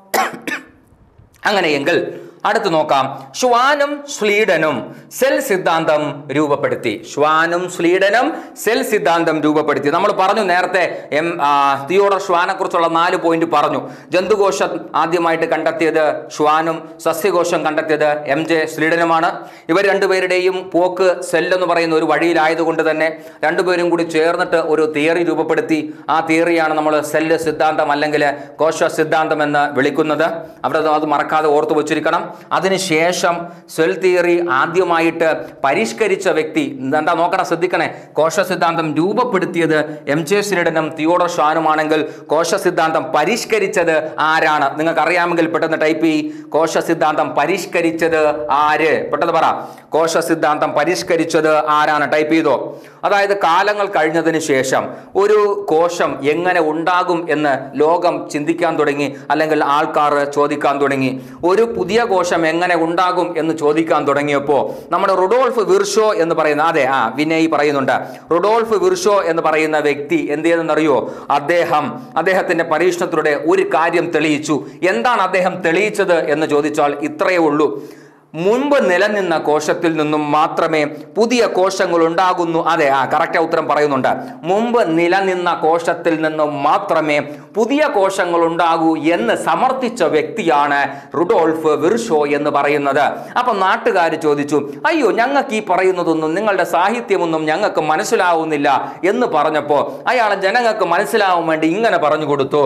അങ്ങനെയെങ്കിൽ അടുത്ത് നോക്കാം ശ്വാനും സ്ലീഡനും സെൽ സിദ്ധാന്തം രൂപപ്പെടുത്തി ശ്വാനും സ്ലീഡനും സെൽ സിദ്ധാന്തം രൂപപ്പെടുത്തി നമ്മൾ പറഞ്ഞു നേരത്തെ എം തിയോഡർ ശ്വാനെ കുറിച്ചുള്ള നാല് പോയിന്റ് പറഞ്ഞു ജന്തുകോശം ആദ്യമായിട്ട് കണ്ടെത്തിയത് ശ്വാനും സസ്യകോശം കണ്ടെത്തിയത് എം ജെ സ്ലീഡനുമാണ് ഇവർ രണ്ടുപേരുടെയും പോക്ക് സെൽ എന്ന് പറയുന്ന ഒരു വഴിയിലായതുകൊണ്ട് തന്നെ രണ്ടുപേരും കൂടി ചേർന്നിട്ട് ഒരു തിയറി രൂപപ്പെടുത്തി ആ തിയറിയാണ് നമ്മൾ സെല്ല് സിദ്ധാന്തം അല്ലെങ്കിൽ കോശ സിദ്ധാന്തം എന്ന് വിളിക്കുന്നത് അവിടെ അത് മറക്കാതെ ഓർത്തു വച്ചിരിക്കണം അതിനുശേഷം സെൽ തിയറി ആദ്യമായിട്ട് പരിഷ്കരിച്ച വ്യക്തി എന്താ നോക്കണം ശ്രദ്ധിക്കണേ കോശ സിദ്ധാന്തം രൂപപ്പെടുത്തിയത് എം ജെ ശ്രീഡനും തിയോഡർ ഷാനുമാണെങ്കിൽ കോശ സിദ്ധാന്തം പരിഷ്കരിച്ചത് ആരാണ് നിങ്ങൾക്ക് അറിയാമെങ്കിൽ പെട്ടെന്ന് ടൈപ്പ് ചെയ്യ് കോശ സിദ്ധാന്തം പരിഷ്കരിച്ചത് ആര് പെട്ടെന്ന് പറ കോശ സിദ്ധാന്തം പരിഷ്കരിച്ചത് ആരാണ് ടൈപ്പ് ചെയ്തോ അതായത് കാലങ്ങൾ കഴിഞ്ഞതിന് ശേഷം ഒരു കോശം എങ്ങനെ ഉണ്ടാകും എന്ന് ലോകം ചിന്തിക്കാൻ തുടങ്ങി അല്ലെങ്കിൽ ആൾക്കാർ ചോദിക്കാൻ തുടങ്ങി ഒരു പുതിയ കോശം എങ്ങനെ ഉണ്ടാകും എന്ന് ചോദിക്കാൻ തുടങ്ങിയപ്പോൾ നമ്മുടെ റുഡോൾഫ് വിർഷോ എന്ന് പറയുന്ന അതെ ആ വിനയ് പറയുന്നുണ്ട് റുഡോൾഫ് വിർഷോ എന്ന് പറയുന്ന വ്യക്തി എന്ത് ചെയ്തെന്നറിയോ അദ്ദേഹം അദ്ദേഹത്തിന്റെ പരീക്ഷണത്തിലൂടെ ഒരു കാര്യം തെളിയിച്ചു എന്താണ് അദ്ദേഹം തെളിയിച്ചത് എന്ന് ചോദിച്ചാൽ ഇത്രയേ ഉള്ളൂ മുൻപ് നിലനിന്ന കോശത്തിൽ നിന്നും മാത്രമേ പുതിയ കോശങ്ങൾ ഉണ്ടാകുന്നു അതെ ആ കറക്റ്റ് ഉത്തരം പറയുന്നുണ്ട് മുമ്പ് നിലനിന്ന കോശത്തിൽ നിന്നും മാത്രമേ പുതിയ കോശങ്ങൾ ഉണ്ടാകൂ എന്ന് സമർത്ഥിച്ച വ്യക്തിയാണ് റുഡോൾഫ് വിർഷോ എന്ന് പറയുന്നത് അപ്പൊ നാട്ടുകാർ ചോദിച്ചു അയ്യോ ഞങ്ങൾക്ക് ഈ പറയുന്നതൊന്നും നിങ്ങളുടെ സാഹിത്യമൊന്നും ഞങ്ങൾക്ക് മനസ്സിലാവുന്നില്ല എന്ന് പറഞ്ഞപ്പോൾ അയാൾ ജനങ്ങൾക്ക് മനസ്സിലാവാൻ വേണ്ടി ഇങ്ങനെ പറഞ്ഞു കൊടുത്തു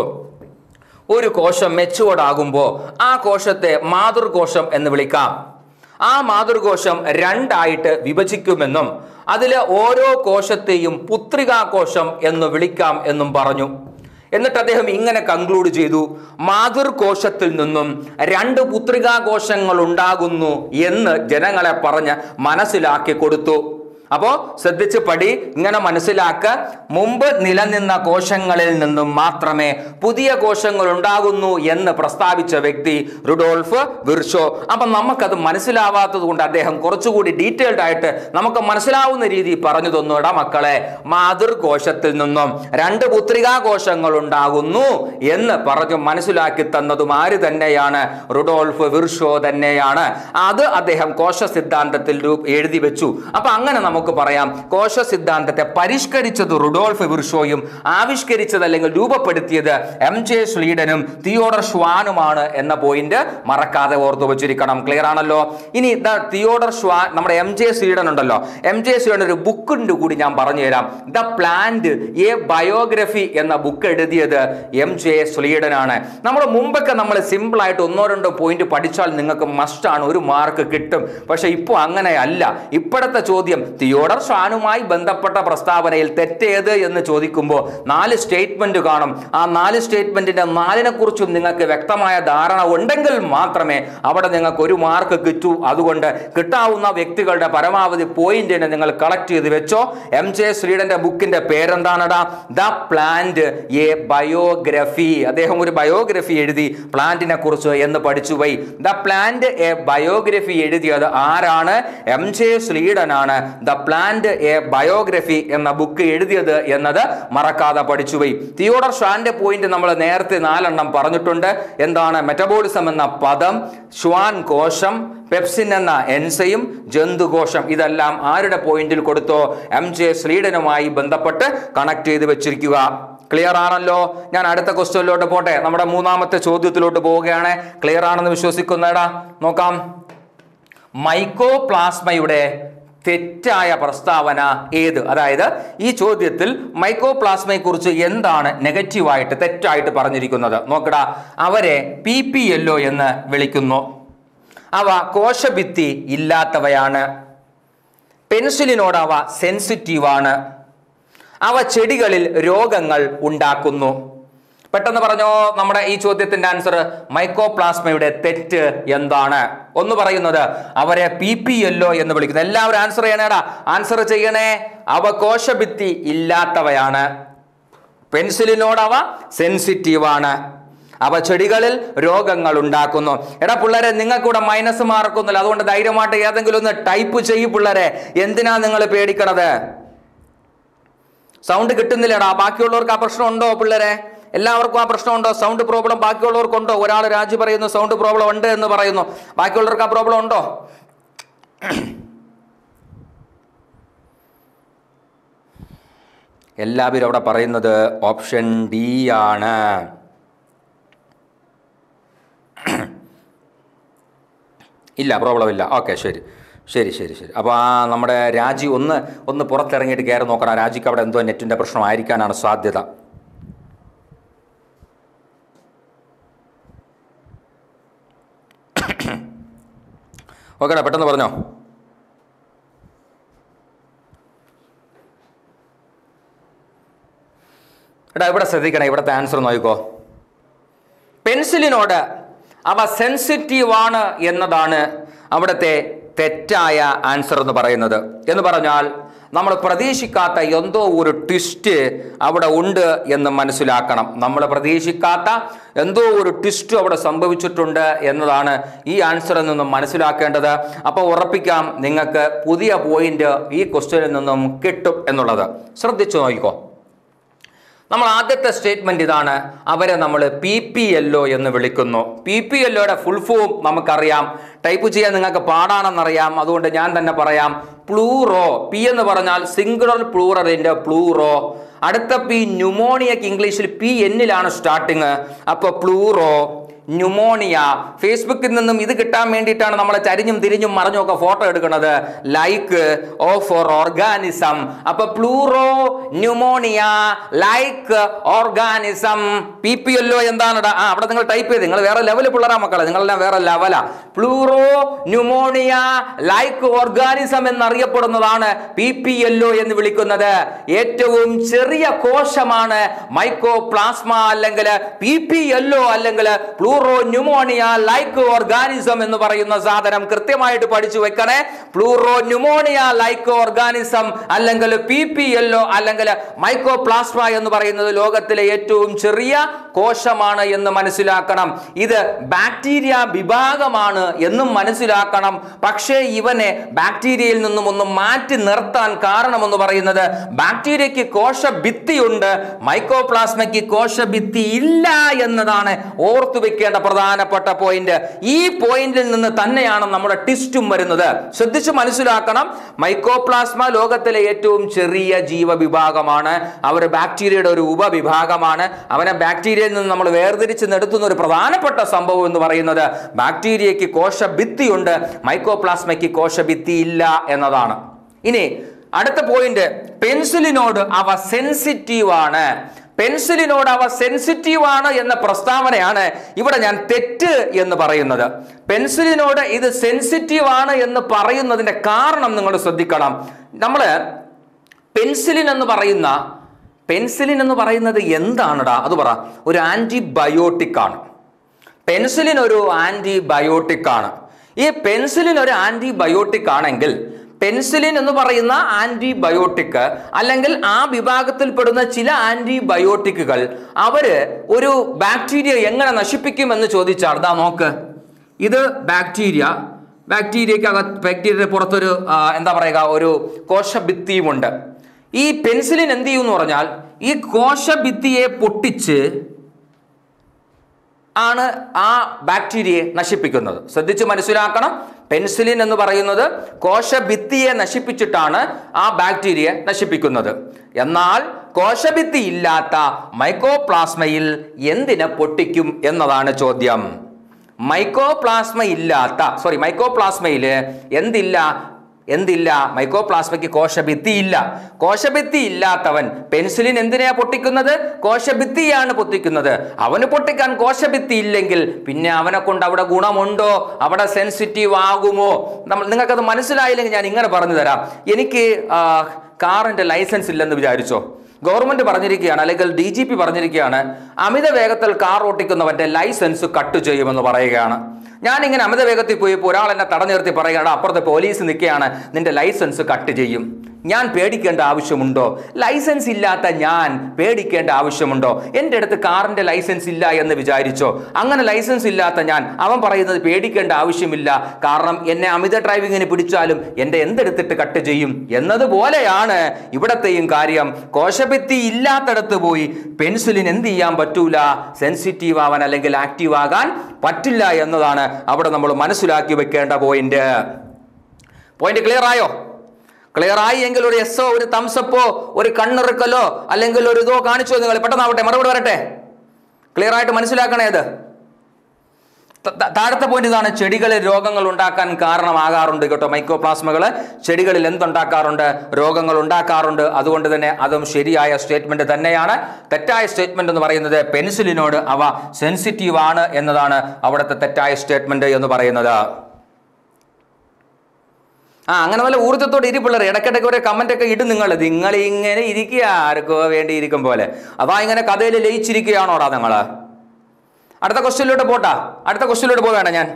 ഒരു കോശം മെച്ചുവേർഡ് ആകുമ്പോൾ ആ കോശത്തെ മാതൃകോശം എന്ന് വിളിക്കാം ആ മാതൃകോശം രണ്ടായിട്ട് വിഭജിക്കുമെന്നും അതിലെ ഓരോ കോശത്തെയും പുത്രികാകോശം എന്ന് വിളിക്കാം എന്നും പറഞ്ഞു എന്നിട്ട് അദ്ദേഹം ഇങ്ങനെ കൺക്ലൂഡ് ചെയ്തു മാതൃകോശത്തിൽ നിന്നും രണ്ട് പുത്രികാകോശങ്ങൾ ഉണ്ടാകുന്നു എന്ന് ജനങ്ങളെ പറഞ്ഞ് മനസ്സിലാക്കി കൊടുത്തു അപ്പോ ശ്രദ്ധിച്ച് പടി ഇങ്ങനെ മനസ്സിലാക്ക മുമ്പ് നിലനിന്ന കോശങ്ങളിൽ നിന്നും മാത്രമേ പുതിയ കോശങ്ങൾ ഉണ്ടാകുന്നു എന്ന് പ്രസ്താവിച്ച വ്യക്തി റുഡോൾഫ് വിർഷോ അപ്പൊ നമുക്കത് മനസ്സിലാവാത്തത് കൊണ്ട് അദ്ദേഹം കുറച്ചുകൂടി ഡീറ്റെയിൽഡ് ആയിട്ട് നമുക്ക് മനസ്സിലാവുന്ന രീതി പറഞ്ഞു തന്നു ഇടാ മക്കളെ മാതൃകോശത്തിൽ നിന്നും രണ്ട് പുത്രികാ കോശങ്ങൾ ഉണ്ടാകുന്നു എന്ന് പറഞ്ഞു മനസ്സിലാക്കി തന്നതും ആര് തന്നെയാണ് റുഡോൾഫ് വിർഷോ തന്നെയാണ് അത് അദ്ദേഹം കോശ സിദ്ധാന്തത്തിൽ രൂ- എഴുതി വെച്ചു അപ്പൊ അങ്ങനെ നമുക്ക് പറയാം കോശ സിദ്ധാന്തത്തെ പരിഷ്കരിച്ചത് റുഡോൾഫ് വിർഷോയും ആവിഷ്കരിച്ചത് അല്ലെങ്കിൽ രൂപപ്പെടുത്തിയത് എം ജെ സ്ലീഡനും തിയോഡർ ഷ്വാനുമാണ് എന്ന പോയിന്റ് മറക്കാതെ ഓർത്തു വെച്ചിരിക്കണം ക്ലിയർ ആണല്ലോ ഇനി ദ തിയോഡർ ഷ്വാൻ നമ്മുടെ എം ജെ സ്വീഡൻ ഉണ്ടല്ലോ എം ജെ സ്വീഡൻ ഒരു ബുക്കുണ്ട് കൂടി ഞാൻ പറഞ്ഞു തരാം ദ പ്ലാന്റ് എ ബയോഗ്രഫി എന്ന ബുക്ക് എഴുതിയത് എം ജെ സ്വീഡനാണ് നമ്മൾ മുമ്പൊക്കെ നമ്മൾ സിമ്പിൾ ആയിട്ട് ഒന്നോ രണ്ടോ പോയിന്റ് പഠിച്ചാൽ നിങ്ങൾക്ക് മസ്റ്റാണ് ഒരു മാർക്ക് കിട്ടും പക്ഷെ ഇപ്പോൾ അങ്ങനെയല്ല ഇപ്പോഴത്തെ ചോദ്യം തിയോഡർ ഷാനുമായി ബന്ധപ്പെട്ട പ്രസ്താവനയിൽ തെറ്റേത് എന്ന് ചോദിക്കുമ്പോൾ നാല് സ്റ്റേറ്റ്മെന്റ് കാണും ആ നാല് സ്റ്റേറ്റ്മെന്റിന്റെ നാലിനെ കുറിച്ചും നിങ്ങൾക്ക് വ്യക്തമായ ധാരണ ഉണ്ടെങ്കിൽ മാത്രമേ അവിടെ നിങ്ങൾക്ക് ഒരു മാർക്ക് കിട്ടൂ അതുകൊണ്ട് കിട്ടാവുന്ന വ്യക്തികളുടെ പരമാവധി പോയിന്റിനെ നിങ്ങൾ കളക്ട് ചെയ്ത് വെച്ചോ എം ജെ ശ്രീഡന്റെ ബുക്കിന്റെ പേരെന്താണടാ ദ പ്ലാന്റ് എ ബയോഗ്രഫി അദ്ദേഹം ഒരു ബയോഗ്രഫി എഴുതി പ്ലാന്റിനെ കുറിച്ച് എന്ന് പഠിച്ചുപോയി ദ പ്ലാന്റ് എ ബയോഗ്രഫി എഴുതിയത് ആരാണ് എം ജെ ശ്രീഡനാണ് ദ പ്ലാന്റ് എ ബയോഗ്രഫി എന്ന ബുക്ക് എഴുതിയത് എന്നത് മറക്കാതെ പഠിച്ചുപോയി തിയോഡർ ഷാന്റെ പോയിന്റ് നമ്മൾ നേരത്തെ നാലെണ്ണം പറഞ്ഞിട്ടുണ്ട് എന്താണ് മെറ്റബോളിസം എന്ന പദം ശ്വാൻ കോശം പെപ്സിൻ എന്ന എൻസയും ജന്തുകോശം ഇതെല്ലാം ആരുടെ പോയിന്റിൽ കൊടുത്തോ എം ജെ ശ്രീഡനുമായി ബന്ധപ്പെട്ട് കണക്ട് ചെയ്ത് വെച്ചിരിക്കുക ക്ലിയർ ആണല്ലോ ഞാൻ അടുത്ത ക്വസ്റ്റ്യനിലോട്ട് പോട്ടെ നമ്മുടെ മൂന്നാമത്തെ ചോദ്യത്തിലോട്ട് പോവുകയാണ് ക്ലിയർ ആണെന്ന് വിശ്വസിക്കുന്നേടാ നോക്കാം മൈക്കോപ്ലാസ്മയുടെ തെറ്റായ പ്രസ്താവന ഏത് അതായത് ഈ ചോദ്യത്തിൽ മൈക്കോപ്ലാസ്മയെ കുറിച്ച് എന്താണ് നെഗറ്റീവായിട്ട് തെറ്റായിട്ട് പറഞ്ഞിരിക്കുന്നത് നോക്കടാ അവരെ പി പി എല്ലോ എന്ന് വിളിക്കുന്നു അവ കോശഭിത്തി ഇല്ലാത്തവയാണ് പെൻസിലിനോട് അവ സെൻസിറ്റീവാണ് അവ ചെടികളിൽ രോഗങ്ങൾ ഉണ്ടാക്കുന്നു പെട്ടെന്ന് പറഞ്ഞോ നമ്മുടെ ഈ ചോദ്യത്തിന്റെ ആൻസർ മൈക്കോപ്ലാസ്മയുടെ തെറ്റ് എന്താണ് ഒന്ന് പറയുന്നത് അവരെ പി പി എല്ലോ എന്ന് വിളിക്കുന്നു എല്ലാവരും ആൻസർ ചെയ്യണേടാ ആൻസർ ചെയ്യണേ അവ കോശഭിത്തി ഇല്ലാത്തവയാണ് പെൻസിലിനോട് അവ സെൻസിറ്റീവാണ് അവ ചെടികളിൽ രോഗങ്ങൾ ഉണ്ടാക്കുന്നു എടാ പിള്ളേരെ നിങ്ങൾക്കൂടെ മൈനസ് മാർക്കൊന്നുമില്ല അതുകൊണ്ട് ധൈര്യമായിട്ട് ഏതെങ്കിലും ഒന്ന് ടൈപ്പ് ചെയ്യും പിള്ളേരെ എന്തിനാ നിങ്ങൾ പേടിക്കണത് സൗണ്ട് കിട്ടുന്നില്ലടാ ബാക്കിയുള്ളവർക്ക് ആ പ്രശ്നം ഉണ്ടോ പിള്ളേരെ എല്ലാവർക്കും ആ പ്രശ്നമുണ്ടോ സൗണ്ട് പ്രോബ്ലം ബാക്കിയുള്ളവർക്കുണ്ടോ ഒരാൾ രാജു പറയുന്നു സൗണ്ട് പ്രോബ്ലം ഉണ്ട് എന്ന് പറയുന്നു ബാക്കിയുള്ളവർക്ക് ആ പ്രോബ്ലം ഉണ്ടോ എല്ലാവരും അവിടെ പറയുന്നത് ഓപ്ഷൻ ഡി ആണ് ഇല്ല പ്രോബ്ലം ഇല്ല ഓക്കെ ശരി ശരി ശരി ശരി അപ്പോൾ ആ നമ്മുടെ രാജി ഒന്ന് ഒന്ന് പുറത്തിറങ്ങിയിട്ട് കയറി നോക്കണം രാജിക്ക് അവിടെ എന്തോ നെറ്റിൻ്റെ പ്രശ്നമായിരിക്കാനാണ് സാധ്യത ഓക്കെടാ പെട്ടെന്ന് പറഞ്ഞോ എടാ ഇവിടെ ശ്രദ്ധിക്കണം ഇവിടുത്തെ ആൻസർ നോക്കിക്കോ പെൻസിലിനോട് അവ സെൻസിറ്റീവ് ആണ് എന്നതാണ് അവിടുത്തെ തെറ്റായ ആൻസർ എന്ന് പറയുന്നത് എന്ന് പറഞ്ഞാൽ നമ്മൾ പ്രതീക്ഷിക്കാത്ത എന്തോ ഒരു ട്വിസ്റ്റ് അവിടെ ഉണ്ട് എന്ന് മനസ്സിലാക്കണം നമ്മൾ പ്രതീക്ഷിക്കാത്ത എന്തോ ഒരു ട്വിസ്റ്റ് അവിടെ സംഭവിച്ചിട്ടുണ്ട് എന്നതാണ് ഈ ആൻസറിൽ നിന്നും മനസ്സിലാക്കേണ്ടത് അപ്പോൾ ഉറപ്പിക്കാം നിങ്ങൾക്ക് പുതിയ പോയിന്റ് ഈ ക്വസ്റ്റ്യനിൽ നിന്നും കിട്ടും എന്നുള്ളത് ശ്രദ്ധിച്ചു നോക്കിക്കോ നമ്മൾ ആദ്യത്തെ സ്റ്റേറ്റ്മെന്റ് ഇതാണ് അവരെ നമ്മൾ പി പി എൽ ഒ എന്ന് വിളിക്കുന്നു പി പി എൽ ഒയുടെ ഫുൾ ഫോം നമുക്കറിയാം ടൈപ്പ് ചെയ്യാൻ നിങ്ങൾക്ക് പാടാണെന്നറിയാം അതുകൊണ്ട് ഞാൻ തന്നെ പറയാം പ്ലൂറോ പി എന്ന് പറഞ്ഞാൽ സിംഗുലർ പ്ലൂറലിന്റെ പ്ലൂറോ അടുത്ത പി ന്യൂമോണിയക്ക് ഇംഗ്ലീഷിൽ പി എന്നിലാണ് സ്റ്റാർട്ടിങ് അപ്പോൾ പ്ലൂറോ ന്യൂമോണിയ ഫേസ്ബുക്കിൽ നിന്നും ഇത് കിട്ടാൻ വേണ്ടിയിട്ടാണ് നമ്മൾ ചരിഞ്ഞും തിരിഞ്ഞും മറിഞ്ഞും ഒക്കെ ഫോട്ടോ എടുക്കുന്നത് ലൈക്ക് ഓ ഫോർ ഓർഗാനിസം അപ്പൊ pleuro pneumonia like organism P P L O എന്താണ് ആ അവിടെ നിങ്ങൾ ടൈപ്പ് ചെയ്ത് നിങ്ങൾ വേറെ ലെവൽ പിള്ളേരാ മക്കളെ നിങ്ങളെല്ലാം വേറെ ലെവലാ പ്ലൂറോ ന്യൂമോണിയ ലൈക്ക് ഓർഗാനിസം എന്നറിയപ്പെടുന്നതാണ് പി പി എല്ലോ എന്ന് വിളിക്കുന്നത് ഏറ്റവും ചെറിയ കോശമാണ് മൈക്കോ പ്ലാസ്മ അല്ലെങ്കിൽ പി പി എല്ലോ അല്ലെങ്കിൽ പ്ലൂറോ ന്യൂമോണിയ ലൈക്ക് ഓർഗാനിസം എന്ന് പറയുന്ന സാധനം കൃത്യമായിട്ട് പഠിച്ചു വെക്കണേ പ്ലൂറോ ന്യൂമോണിയ ലൈക്ക് ഓർഗാനിസം അല്ലെങ്കിൽ പി പി എല്ലോ അല്ലെങ്കിൽ മൈക്കോ പ്ലാസ്മ എന്ന് പറയുന്നത് ലോകത്തിലെ ഏറ്റവും ചെറിയ കോശമാണ് എന്ന് മനസ്സിലാക്കണം ഇത് ബാക്ടീരിയ വിഭാഗമാണ് എന്നും മനസ്സിലാക്കണം പക്ഷേ ഇവനെ ബാക്ടീരിയയിൽ നിന്നും ഒന്ന് മാറ്റി നിർത്താൻ കാരണമെന്ന് പറയുന്നത് ബാക്ടീരിയയ്ക്ക് കോശഭിത്തിയുണ്ട് മൈക്കോപ്ലാസ്മയ്ക്ക് കോശഭിത്തി ഇല്ല എന്നതാണ് ഓർത്തു വെക്കേണ്ട പ്രധാനപ്പെട്ട പോയിന്റ് ഈ പോയിന്റിൽ നിന്ന് തന്നെയാണ് നമ്മുടെ ടിസ്റ്റും വരുന്നത് ശ്രദ്ധിച്ച് മനസ്സിലാക്കണം മൈക്കോപ്ലാസ്മ ലോകത്തിലെ ഏറ്റവും ചെറിയ ജീവവിഭാഗമാണ് അവർ ബാക്ടീരിയയുടെ ഒരു ഉപവിഭാഗമാണ് അവനെ ബാക്ടീരിയയിൽ നിന്ന് നമ്മൾ വേർതിരിച്ച് നിർത്തുന്ന ഒരു പ്രധാനപ്പെട്ട സംഭവം എന്ന് പറയുന്നത് ബാക്ടീരിയയ്ക്ക് കോശഭിത്തിയുണ്ട് മൈക്കോപ്ലാസ്മയ്ക്ക് കോശഭിത്തി ഇല്ല എന്നതാണ് ഇനി അടുത്ത പോയിന്റ് പെൻസിലിനോട് അവ സെൻസിറ്റീവ് ആണ് പെൻസിലിനോട് അവ സെൻസിറ്റീവ് ആണ് എന്ന പ്രസ്താവനയാണ് ഇവിടെ ഞാൻ തെറ്റ് എന്ന് പറയുന്നത് പെൻസിലിനോട് ഇത് സെൻസിറ്റീവ് ആണ് എന്ന് പറയുന്നതിന്റെ കാരണം നിങ്ങൾ ശ്രദ്ധിക്കണം നമ്മൾ പെൻസിലിൻ എന്ന് പറയുന്ന പെൻസിലിൻ എന്ന് പറയുന്നത് എന്താണെടാ അത് പറ ഒരു ആന്റിബയോട്ടിക് ആണ് പെൻസിലിൻ ഒരു ആന്റിബയോട്ടിക് ആണ് ഈ പെൻസിലിൻ ഒരു ആന്റിബയോട്ടിക് ആണെങ്കിൽ പെൻസിലിൻ എന്ന് പറയുന്ന ആന്റിബയോട്ടിക് അല്ലെങ്കിൽ ആ വിഭാഗത്തിൽപ്പെടുന്ന ചില ആന്റിബയോട്ടിക്കുകൾ അവര് ഒരു ബാക്ടീരിയ എങ്ങനെ നശിപ്പിക്കും എന്ന് ചോദിച്ചാൽ ദാ നോക്ക് ഇത് ബാക്ടീരിയ ബാക്ടീരിയക്ക് അകത്ത് ബാക്ടീരിയയുടെ പുറത്തൊരു ആ, എന്താ പറയുക ഒരു കോശഭിത്തിയുമുണ്ട് ഈ പെൻസിലിൻ എന്ത് ചെയ്യും എന്ന് പറഞ്ഞാൽ ഈ കോശഭിത്തിയെ പൊട്ടിച്ച് ആണ് ആ ബാക്ടീരിയയെ നശിപ്പിക്കുന്നത് ശ്രദ്ധിച്ച് മനസ്സിലാക്കണം പെൻസിലിൻ എന്ന് പറയുന്നത് കോശഭിത്തിയെ നശിപ്പിച്ചിട്ടാണ് ആ ബാക്ടീരിയയെ നശിപ്പിക്കുന്നത് എന്നാൽ കോശഭിത്തി ഇല്ലാത്ത മൈക്കോപ്ലാസ്മയിൽ എന്തിനെ പൊട്ടിക്കും എന്നതാണ് ചോദ്യം മൈക്കോപ്ലാസ്മ ഇല്ലാത്ത സോറി മൈക്കോപ്ലാസ്മയിൽ എന്തില്ല എന്തില്ല മൈക്കോപ്ലാസ്മയ്ക്ക് കോശഭിത്തി ഇല്ല കോശഭിത്തി ഇല്ലാത്തവൻ പെൻസിലിൻ എന്തിനാ പൊട്ടിക്കുന്നത് കോശഭിത്തിയാണ് പൊട്ടിക്കുന്നത് അവന് പൊട്ടിക്കാൻ കോശഭിത്തി ഇല്ലെങ്കിൽ പിന്നെ അവനെ കൊണ്ട് അവിടെ ഗുണമുണ്ടോ അവിടെ സെൻസിറ്റീവ് ആകുമോ നമ്മൾ നിങ്ങൾക്കത് മനസ്സിലായില്ലെങ്കിൽ ഞാൻ ഇങ്ങനെ പറഞ്ഞു തരാം എനിക്ക് ആ, കാറിന്റെ ലൈസൻസ് ഇല്ലെന്ന് വിചാരിച്ചോ ഗവൺമെന്റ് പറഞ്ഞിരിക്കുകയാണ് അല്ലെങ്കിൽ ഡി ജി പി പറഞ്ഞിരിക്കുകയാണ് അമിത വേഗത്തിൽ കാർ ഓട്ടിക്കുന്നവന്റെ ലൈസൻസ് കട്ട് ചെയ്യുമെന്ന് പറയുകയാണ് ഞാൻ ഇങ്ങനെ അമിത വേഗത്തിൽ പോയപ്പോൾ ഒരാൾ എന്നെ തടഞ്ഞു നിർത്തി പറയുകയാണ് അപ്പുറത്തെ പോലീസ് നിൽക്കുകയാണ് നിന്റെ ലൈസൻസ് കട്ട് ചെയ്യും ഞാൻ പേടിക്കേണ്ട ആവശ്യമുണ്ടോ ലൈസൻസ് ഇല്ലാത്ത ഞാൻ പേടിക്കേണ്ട ആവശ്യമുണ്ടോ എൻ്റെ അടുത്ത് കാറിന്റെ ലൈസൻസ് ഇല്ല എന്ന് വിചാരിച്ചോ അങ്ങനെ ലൈസൻസ് ഇല്ലാത്ത ഞാൻ അവൻ പറയുന്നത് പേടിക്കേണ്ട ആവശ്യമില്ല കാരണം എന്നെ അമിത ഡ്രൈവിങ്ങിന് പിടിച്ചാലും എൻ്റെ എന്തെടുത്തിട്ട് കട്ട് ചെയ്യും എന്നതുപോലെയാണ് ഇവിടത്തെയും കാര്യം കോശഭിത്തി ഇല്ലാത്തടത്ത് പോയി പെൻസിലിന് എന്ത് ചെയ്യാൻ പറ്റൂല സെൻസിറ്റീവ് ആവാൻ അല്ലെങ്കിൽ ആക്റ്റീവ് ആകാൻ പറ്റില്ല എന്നതാണ് അവിടെ നമ്മൾ മനസ്സിലാക്കി വെക്കേണ്ട പോയിന്റ് പോയിന്റ് ക്ലിയർ ആയോ ക്ലിയർ ആയി എങ്കിൽ ഒരു എസ്സോ ഒരു തംസപ്പോ ഒരു കണ്ണിറുക്കലോ അല്ലെങ്കിൽ ഒരു ഇതോ കാണിച്ചോ നിങ്ങൾ പെട്ടെന്നാവട്ടെ മറുപടി വരട്ടെ ക്ലിയർ ആയിട്ട് മനസ്സിലാക്കണേ അത് ത- ത- താഴത്തെ പോയിന്റ് ഇതാണ് ചെടികളിൽ രോഗങ്ങൾ ഉണ്ടാക്കാൻ കാരണമാകാറുണ്ട് കേട്ടോ മൈക്രോപ്ലാസ്മകൾ ചെടികളിൽ എന്തുണ്ടാക്കാറുണ്ട് രോഗങ്ങൾ ഉണ്ടാക്കാറുണ്ട് അതുകൊണ്ട് തന്നെ അതും ശരിയായ സ്റ്റേറ്റ്മെന്റ് തന്നെയാണ് തെറ്റായ സ്റ്റേറ്റ്മെന്റ് എന്ന് പറയുന്നത് പെൻസിലിനോട് അവ സെൻസിറ്റീവ് ആണ് എന്നതാണ് അവിടുത്തെ തെറ്റായ സ്റ്റേറ്റ്മെന്റ് എന്ന് പറയുന്നത് ആ അങ്ങനെ നല്ല ഊർജ്ജത്തോടെ ഇരി പിള്ളേർ ഇടയ്ക്കിടയ്ക്ക് ഒരു കമന്റ് ഒക്കെ ഇടും നിങ്ങൾ നിങ്ങൾ ഇങ്ങനെ ഇരിക്കുക ആർക്കോ വേണ്ടി ഇരിക്കും പോലെ അതാ ഇങ്ങനെ കഥയിൽ ലയിച്ചിരിക്കുകയാണോടാ നിങ്ങൾ അടുത്ത ക്വസ്റ്റ്യനിലോട്ട് പോട്ടാ അടുത്ത ക്വസ്റ്റ്യനിലോട്ട് പോവുകയാണ് ഞാൻ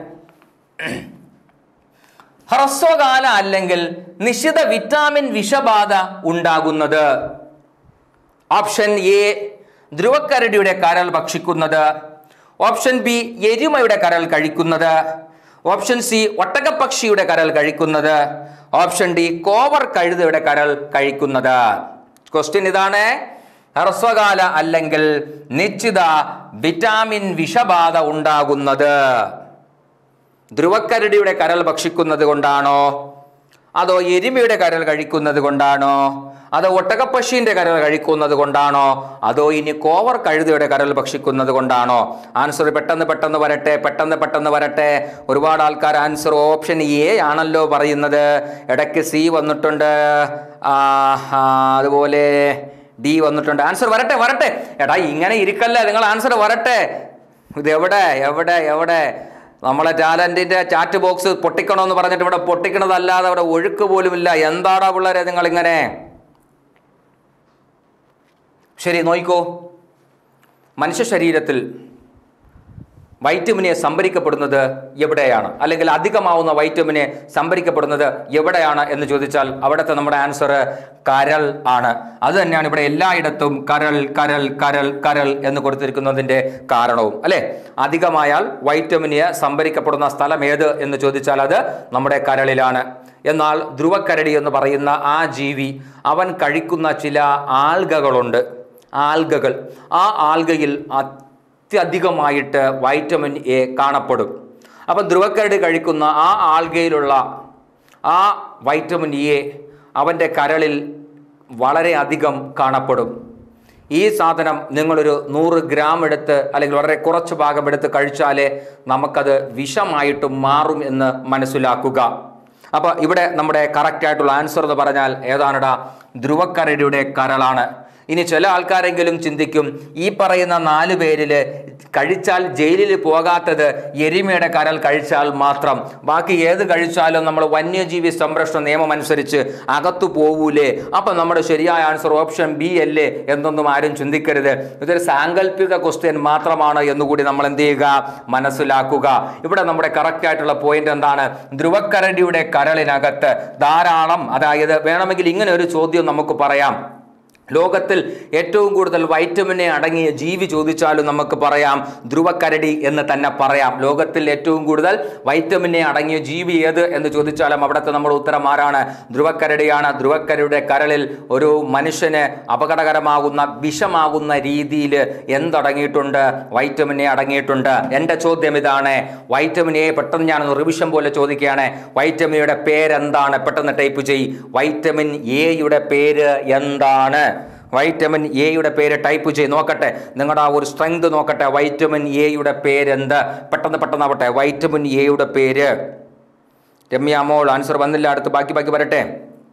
ഹ്രസ്വകാല അല്ലെങ്കിൽ നിശ്ചിത വിറ്റാമിൻ വിഷബാധ ഉണ്ടാകുന്നത് ഓപ്ഷൻ എ ധ്രുവക്കരടിയുടെ കരൾ ഭക്ഷിക്കുന്നത് ഓപ്ഷൻ ബി എരുമയുടെ കരൾ കഴിക്കുന്നത് ഓപ്ഷൻ സി ഒട്ടകപ്പക്ഷിയുടെ കരൾ കഴിക്കുന്നത് ഓപ്ഷൻ ഡി കോവർ കഴുതയുടെ കരൾ കഴിക്കുന്നത് ക്വസ്റ്റ്യൻ ഇതാണ് ഹ്രസ്വകാല അല്ലെങ്കിൽ നിശ്ചിത വിറ്റാമിൻ വിഷബാധ ഉണ്ടാകുന്നത് ധ്രുവക്കരടിയുടെ കരൾ ഭക്ഷിക്കുന്നത് കൊണ്ടാണോ അതോ എരുമയുടെ കരൾ കഴിക്കുന്നത് കൊണ്ടാണോ അതോ ഒട്ടകപ്പശീന്റെ കരൾ കഴിക്കുന്നത് കൊണ്ടാണോ അതോ ഇനി കോവർ കഴുതയുടെ കരൾ ഭക്ഷിക്കുന്നത് കൊണ്ടാണോ ആൻസർ പെട്ടെന്ന് പെട്ടെന്ന് വരട്ടെ പെട്ടെന്ന് പെട്ടെന്ന് വരട്ടെ ഒരുപാട് ആൾക്കാർ ആൻസർ ഓപ്ഷൻ എ ആണല്ലോ പറയുന്നത് ഇടയ്ക്ക് സി വന്നിട്ടുണ്ട് ആ, ആ, അതുപോലെ ഡി വന്നിട്ടുണ്ട് ആൻസർ വരട്ടെ വരട്ടെ എടാ ഇങ്ങനെ ഇരിക്കല്ലേ നിങ്ങൾ ആൻസർ വരട്ടെ ഇത് എവിടെ എവിടെ എവിടെ നമ്മളെ ടാലന്റിന്റെ ചാറ്റ് ബോക്സ് പൊട്ടിക്കണമെന്ന് പറഞ്ഞിട്ട് ഇവിടെ പൊട്ടിക്കണതല്ലാതെ അവിടെ ഒഴുക്ക് പോലുമില്ല എന്താടാ പിള്ളേരെ നിങ്ങൾ ഇങ്ങനെ ശരി നോയിക്കോ മനുഷ്യ ശരീരത്തിൽ വൈറ്റമിനെ സംഭരിക്കപ്പെടുന്നത് എവിടെയാണ് അല്ലെങ്കിൽ അധികമാവുന്ന വൈറ്റമിനെ സംഭരിക്കപ്പെടുന്നത് എവിടെയാണ് എന്ന് ചോദിച്ചാൽ അവിടുത്തെ നമ്മുടെ ആൻസർ കരൾ ആണ് അത് തന്നെയാണ് ഇവിടെ എല്ലായിടത്തും കരൾ കരൾ കരൾ കരൾ എന്ന് കൊടുത്തിരിക്കുന്നതിൻ്റെ കാരണവും അല്ലേ അധികമായാൽ വൈറ്റമിന് സംഭരിക്കപ്പെടുന്ന സ്ഥലം ഏത് എന്ന് ചോദിച്ചാൽ അത് നമ്മുടെ കരളിലാണ് എന്നാൽ ധ്രുവക്കരടി എന്ന് പറയുന്ന ആ ജീവി അവൻ കഴിക്കുന്ന ചില ആൽഗകളുണ്ട് ആൽഗകൾ ആ ആൽഗയിൽ അത്യധികമായിട്ട് വൈറ്റമിൻ എ കാണപ്പെടും അപ്പം ധ്രുവക്കരടി കഴിക്കുന്ന ആ ആൽഗയിലുള്ള ആ വൈറ്റമിൻ എ അവൻ്റെ കരളിൽ വളരെ അധികം കാണപ്പെടും ഈ സാധനം നിങ്ങളൊരു നൂറ് ഗ്രാം എടുത്ത് അല്ലെങ്കിൽ വളരെ കുറച്ച് ഭാഗം എടുത്ത് കഴിച്ചാലേ നമുക്കത് വിഷമായിട്ട് മാറും എന്ന് മനസ്സിലാക്കുക അപ്പോൾ ഇവിടെ നമ്മുടെ കറക്റ്റ് ആയിട്ടുള്ള ആൻസർ എന്ന് പറഞ്ഞാൽ ഏതാണടാ ധ്രുവക്കരടിയുടെ കരളാണ് ഇനി ചില ആൾക്കാരെങ്കിലും ചിന്തിക്കും ഈ പറയുന്ന നാല് പേരിൽ കഴിച്ചാൽ ജയിലിൽ പോകാത്തത് എരുമയുടെ കരൽ കഴിച്ചാൽ മാത്രം ബാക്കി ഏത് കഴിച്ചാലും നമ്മൾ വന്യജീവി സംരക്ഷണ നിയമം അനുസരിച്ച് അകത്തു പോവൂലേ അപ്പം നമ്മുടെ ശരിയായ ആൻസർ ഓപ്ഷൻ ബി അല്ലേ എന്നൊന്നും ആരും ചിന്തിക്കരുത് ഇതൊരു സാങ്കല്പിക ക്വസ്റ്റ്യൻ മാത്രമാണ് എന്നുകൂടി നമ്മൾ എന്ത് ചെയ്യുക മനസ്സിലാക്കുക ഇവിടെ നമ്മുടെ കറക്റ്റ് ആയിട്ടുള്ള പോയിന്റ് എന്താണ് ധ്രുവക്കരടിയുടെ കരളിനകത്ത് ധാരാളം അതായത് വേണമെങ്കിൽ ഇങ്ങനെ ഒരു ചോദ്യം നമുക്ക് പറയാം ലോകത്തിൽ ഏറ്റവും കൂടുതൽ വൈറ്റമിനെ അടങ്ങിയ ജീവി ചോദിച്ചാലും നമുക്ക് പറയാം ധ്രുവക്കരടി എന്ന് തന്നെ പറയാം ലോകത്തിൽ ഏറ്റവും കൂടുതൽ വൈറ്റമിനെ അടങ്ങിയ ജീവി ഏത് എന്ന് ചോദിച്ചാലും അവിടുത്തെ നമ്മുടെ ഉത്തരം ആരാണ് ധ്രുവക്കരടിയാണ് ധ്രുവക്കരടിയുടെ കരളിൽ ഒരു മനുഷ്യന് അപകടകരമാകുന്ന വിഷമാകുന്ന രീതിയിൽ എന്തടങ്ങിയിട്ടുണ്ട് വൈറ്റമിൻ എ അടങ്ങിയിട്ടുണ്ട് എൻ്റെ ചോദ്യം ഇതാണ് വൈറ്റമിൻ എ പെട്ടെന്ന് ഞാനൊന്ന് റിവിഷൻ പോലെ ചോദിക്കുകയാണ് വൈറ്റമിൻ എയുടെ പേരെന്താണ് പെട്ടെന്ന് ടൈപ്പ് ചെയ് വൈറ്റമിൻ എയുടെ പേര് എന്താണ് വൈറ്റമിൻ എയുടെ പേര് ടൈപ്പ് ചെയ്ത് നോക്കട്ടെ നിങ്ങളുടെ ആ ഒരു സ്ട്രെങ്ത് നോക്കട്ടെ വൈറ്റമിൻ എയുടെ പേരെന്ത് പെട്ടെന്ന് പെട്ടെന്ന് ആവട്ടെ വൈറ്റമിൻ എയുടെ പേര് രമ്യ മോൾ ആൻസർ വന്നില്ല അടുത്ത് ബാക്കി ബാക്കി വരട്ടെ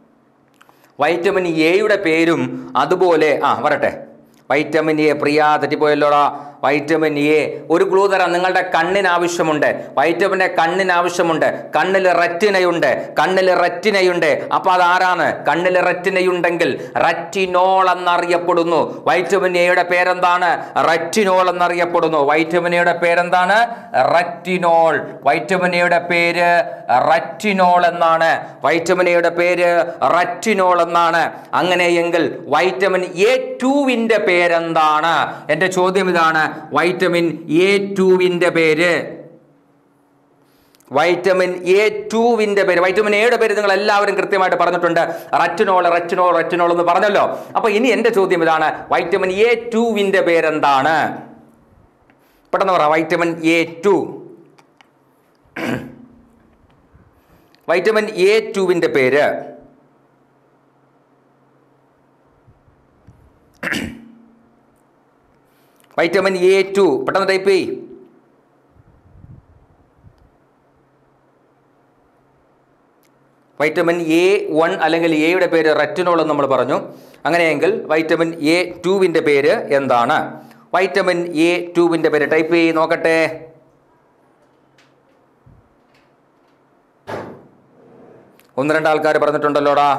വൈറ്റമിൻ എയുടെ പേരും അതുപോലെ ആ വരട്ടെ വൈറ്റമിൻ എ പ്രിയ തെറ്റിപ്പോയല്ലോടാ വൈറ്റമിൻ എ ഒരു ക്ലൂ തരാം നിങ്ങളുടെ കണ്ണിന് ആവശ്യമുണ്ട് വൈറ്റമിൻ്റെ കണ്ണിന് ആവശ്യമുണ്ട് കണ്ണിൽ റെറ്റിനയുണ്ട് കണ്ണിൽ റെറ്റിനയുണ്ട് അപ്പോൾ അതാരാണ് കണ്ണിൽ റെറ്റിനയുണ്ടെങ്കിൽ റെറ്റിനോൾ എന്നറിയപ്പെടുന്നു വൈറ്റമിൻ എയുടെ പേരെന്താണ് റെറ്റിനോൾ എന്നറിയപ്പെടുന്നു വൈറ്റമിൻ എയുടെ പേരെന്താണ് റെറ്റിനോൾ വൈറ്റമിൻ എയുടെ പേര് റെറ്റിനോൾ എന്നാണ് വൈറ്റമിൻ എയുടെ പേര് റെറ്റിനോൾ എന്നാണ് അങ്ങനെയെങ്കിൽ വൈറ്റമിൻ എ ടുവിൻ്റെ പേരെന്താണ് എൻ്റെ ചോദ്യം ഇതാണ് വൈറ്റമിൻ എ ടുവിൻ്റെ പേര് വൈറ്റമിൻ എ ടുവിൻ്റെ പേര് വൈറ്റമിൻ എയുടെ പേര് നിങ്ങൾ എല്ലാവരും കൃത്യമായിട്ട് പറഞ്ഞിട്ടുണ്ട് റെറ്റിനോൾ റെറ്റിനോൾ റെറ്റിനോൾ എന്ന് പറഞ്ഞല്ലോ അപ്പോൾ ഇനി എൻ്റെ ചോദ്യം ഇതാണ് വൈറ്റമിൻ എ ടുവിൻ്റെ പേരെന്താണ് പെട്ടെന്ന് പറ vitamin A two vitamin A ടുവിൻ്റെ പേര് വൈറ്റമിൻ എ ടു പെട്ടെന്ന് ടൈപ്പ് ചെയ് വൈറ്റമിൻ എ വൺ അല്ലെങ്കിൽ എയുടെ പേര് റെറ്റിനോൾ എന്ന് നമ്മൾ പറഞ്ഞു അങ്ങനെയെങ്കിൽ വൈറ്റമിൻ എ ടുവിൻ്റെ പേര് എന്താണ് വൈറ്റമിൻ എ ടുവിൻ്റെ പേര് ടൈപ്പ് ചെയ്ത് നോക്കട്ടെ ഒന്ന് രണ്ട് ആൾക്കാർ പറഞ്ഞിട്ടുണ്ടല്ലോടാ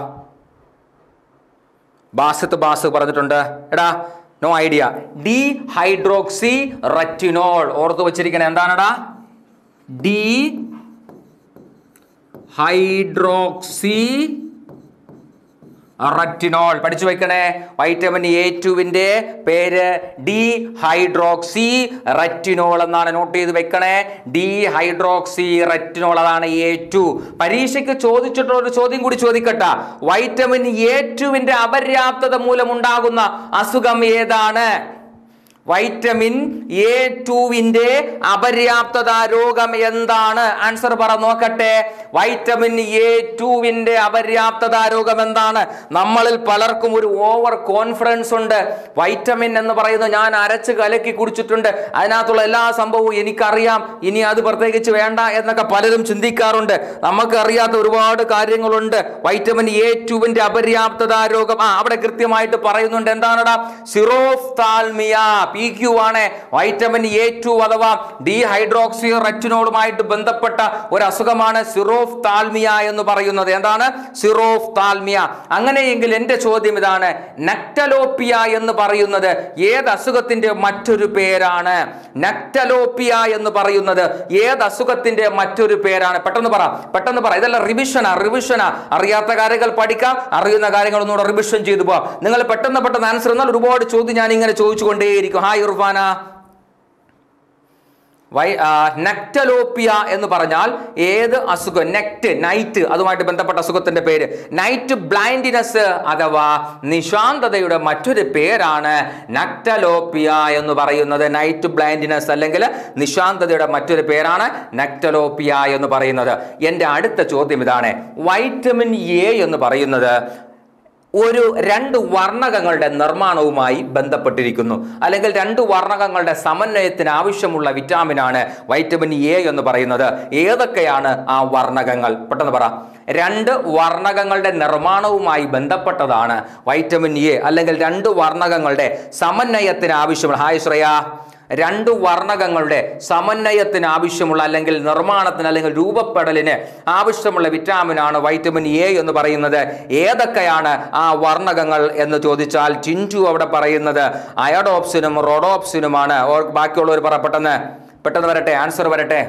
ബാസത്ത് ബാസ് പറഞ്ഞിട്ടുണ്ട് എടാ no idea D hydroxy retinol ഓർത്ത് വച്ചിരിക്കണേ എന്താണെടാ ഡി ഹൈഡ്രോക്സി റെറ്റിനോൾ പഠിച്ചു വെക്കണേ വൈറ്റമിൻ എ ടുവിൻ്റെ പേര് ഡി ഹൈഡ്രോക്സി റെറ്റിനോൾ എന്നാണ് നോട്ട് ചെയ്ത് വെക്കണേ ഡി ഹൈഡ്രോക്സി റെറ്റിനോൾ അതാണ് എ ടു പരീക്ഷയ്ക്ക് ചോദിച്ചിട്ടുള്ള ഒരു ചോദ്യം കൂടി ചോദിക്കട്ടെ വൈറ്റമിൻ എ ടുവിൻ്റെ അപര്യാപ്തത മൂലമുണ്ടാകുന്ന അസുഖം ഏതാണ് വൈറ്റമിൻ എ ടുവിൻ്റെ അപര്യാപ്തത രോഗം എന്താണ് ആൻസർ പറ നോക്കട്ടെ വൈറ്റമിൻ എ ടുവിൻ്റെ അപര്യാപ്തത രോഗം എന്താണ് നമ്മളിൽ പലർക്കും ഒരു ഓവർ കോൺഫിഡൻസ് ഉണ്ട് വൈറ്റമിൻ എന്ന് പറയുന്നത് ഞാൻ അരച്ച് കലക്കി കുടിച്ചിട്ടുണ്ട് അതിനകത്തുള്ള എല്ലാ സംഭവവും എനിക്കറിയാം ഇനി അത് പ്രത്യേകിച്ച് വേണ്ട എന്നൊക്കെ പലരും ചിന്തിക്കാറുണ്ട് നമുക്ക് അറിയാത്ത ഒരുപാട് കാര്യങ്ങളുണ്ട് വൈറ്റമിൻ എ ടുവിൻ്റെ അപര്യാപ്തത രോഗം ആ അവിടെ കൃത്യമായിട്ട് പറയുന്നുണ്ട് എന്താണടാ സിറോഫ്താൽമിയ പി ക്യു ആണ് വൈറ്റമിൻ എ ടു അഥവാ ഡി ഹൈഡ്രോക്സി റെറ്റിനോളുമായിട്ട് ബന്ധപ്പെട്ട ഒരു അസുഖമാണ് സിറോഫ് താൽമിയ എന്ന് പറയുന്നത് എന്താണ് സിറോഫ് താൽമിയ അങ്ങനെയെങ്കിൽ എൻ്റെ ചോദ്യം ഇതാണ് നക്ടലോപ്പിയ എന്ന് പറയുന്നത് ഏത് അസുഖത്തിന്റെ മറ്റൊരു പേരാണ് നക്ടലോപ്പിയ എന്ന് പറയുന്നത് ഏത് അസുഖത്തിന്റെ മറ്റൊരു പേരാണ് പെട്ടെന്ന് പറ പെട്ടെന്ന് പറ ഇതെല്ലാം റിവിഷനാ റിവിഷനാ അറിയാത്ത കാര്യങ്ങൾ പഠിക്കാം അറിയുന്ന കാര്യങ്ങൾ ഒന്നുകൂടെ റിവിഷൻ ചെയ്തു പോവാം നിങ്ങൾ പെട്ടെന്ന് പെട്ടെന്ന് ആൻസർ എന്നാൽ ഒരുപാട് ചോദ്യം ഞാൻ ഇങ്ങനെ ചോദിച്ചുകൊണ്ടേയിരിക്കും ഹായ് ഇർഫാന വൈ ആ, നക്ടലോപ്പിയ എന്ന് പറഞ്ഞാൽ ഏത് അസുഖം നെക്ട് നൈറ്റ് അതുമായിട്ട് ബന്ധപ്പെട്ട അസുഖത്തിന്റെ പേര് നൈറ്റ് ബ്ലൈൻഡിനെസ് അഥവാ നിശാന്തതയുടെ മറ്റൊരു പേരാണ് നക്ടലോപ്പിയ എന്ന് പറയുന്നത് നൈറ്റ് ബ്ലൈൻഡിനെസ് അല്ലെങ്കിൽ നിശാന്തതയുടെ മറ്റൊരു പേരാണ് നക്ടലോപ്പിയ എന്ന് പറയുന്നത് എൻ്റെ അടുത്ത ചോദ്യം ഇതാണ് വൈറ്റമിൻ എ എന്ന് പറയുന്നത് ഒരു രണ്ട് വർണ്ണകങ്ങളുടെ നിർമ്മാണവുമായി ബന്ധപ്പെട്ടിരിക്കുന്നു അല്ലെങ്കിൽ രണ്ട് വർണ്ണകങ്ങളുടെ സമന്വയത്തിന് ആവശ്യമുള്ള വിറ്റാമിനാണ് വൈറ്റമിൻ എ എന്ന് പറയുന്നത് ഏതൊക്കെയാണ് ആ വർണ്ണകങ്ങൾ പെട്ടെന്ന് പറ രണ്ട് വർണ്ണകങ്ങളുടെ നിർമ്മാണവുമായി ബന്ധപ്പെട്ടതാണ് വൈറ്റമിൻ എ അല്ലെങ്കിൽ രണ്ട് വർണ്ണകങ്ങളുടെ സമന്വയത്തിന് ആവശ്യമുള്ള ഹായ് ശ്രേയ രണ്ട് വർണ്ണകങ്ങളുടെ സമന്വയത്തിന് ആവശ്യമുള്ള അല്ലെങ്കിൽ നിർമ്മാണത്തിന് അല്ലെങ്കിൽ രൂപപ്പെടലിന് ആവശ്യമുള്ള വിറ്റാമിനാണ് വൈറ്റമിൻ എ എന്ന് പറയുന്നത് ഏതൊക്കെയാണ് ആ വർണ്ണകങ്ങൾ എന്ന് ചോദിച്ചാൽ ടിൻറ്റു അവിടെ പറയുന്നത് അയഡോപ്സിനും റോഡോപ്സിനുമാണ് ഓർ ബാക്കിയുള്ളവർ പറ പെട്ടെന്ന് പെട്ടെന്ന് വരട്ടെ ആൻസർ വരട്ടെ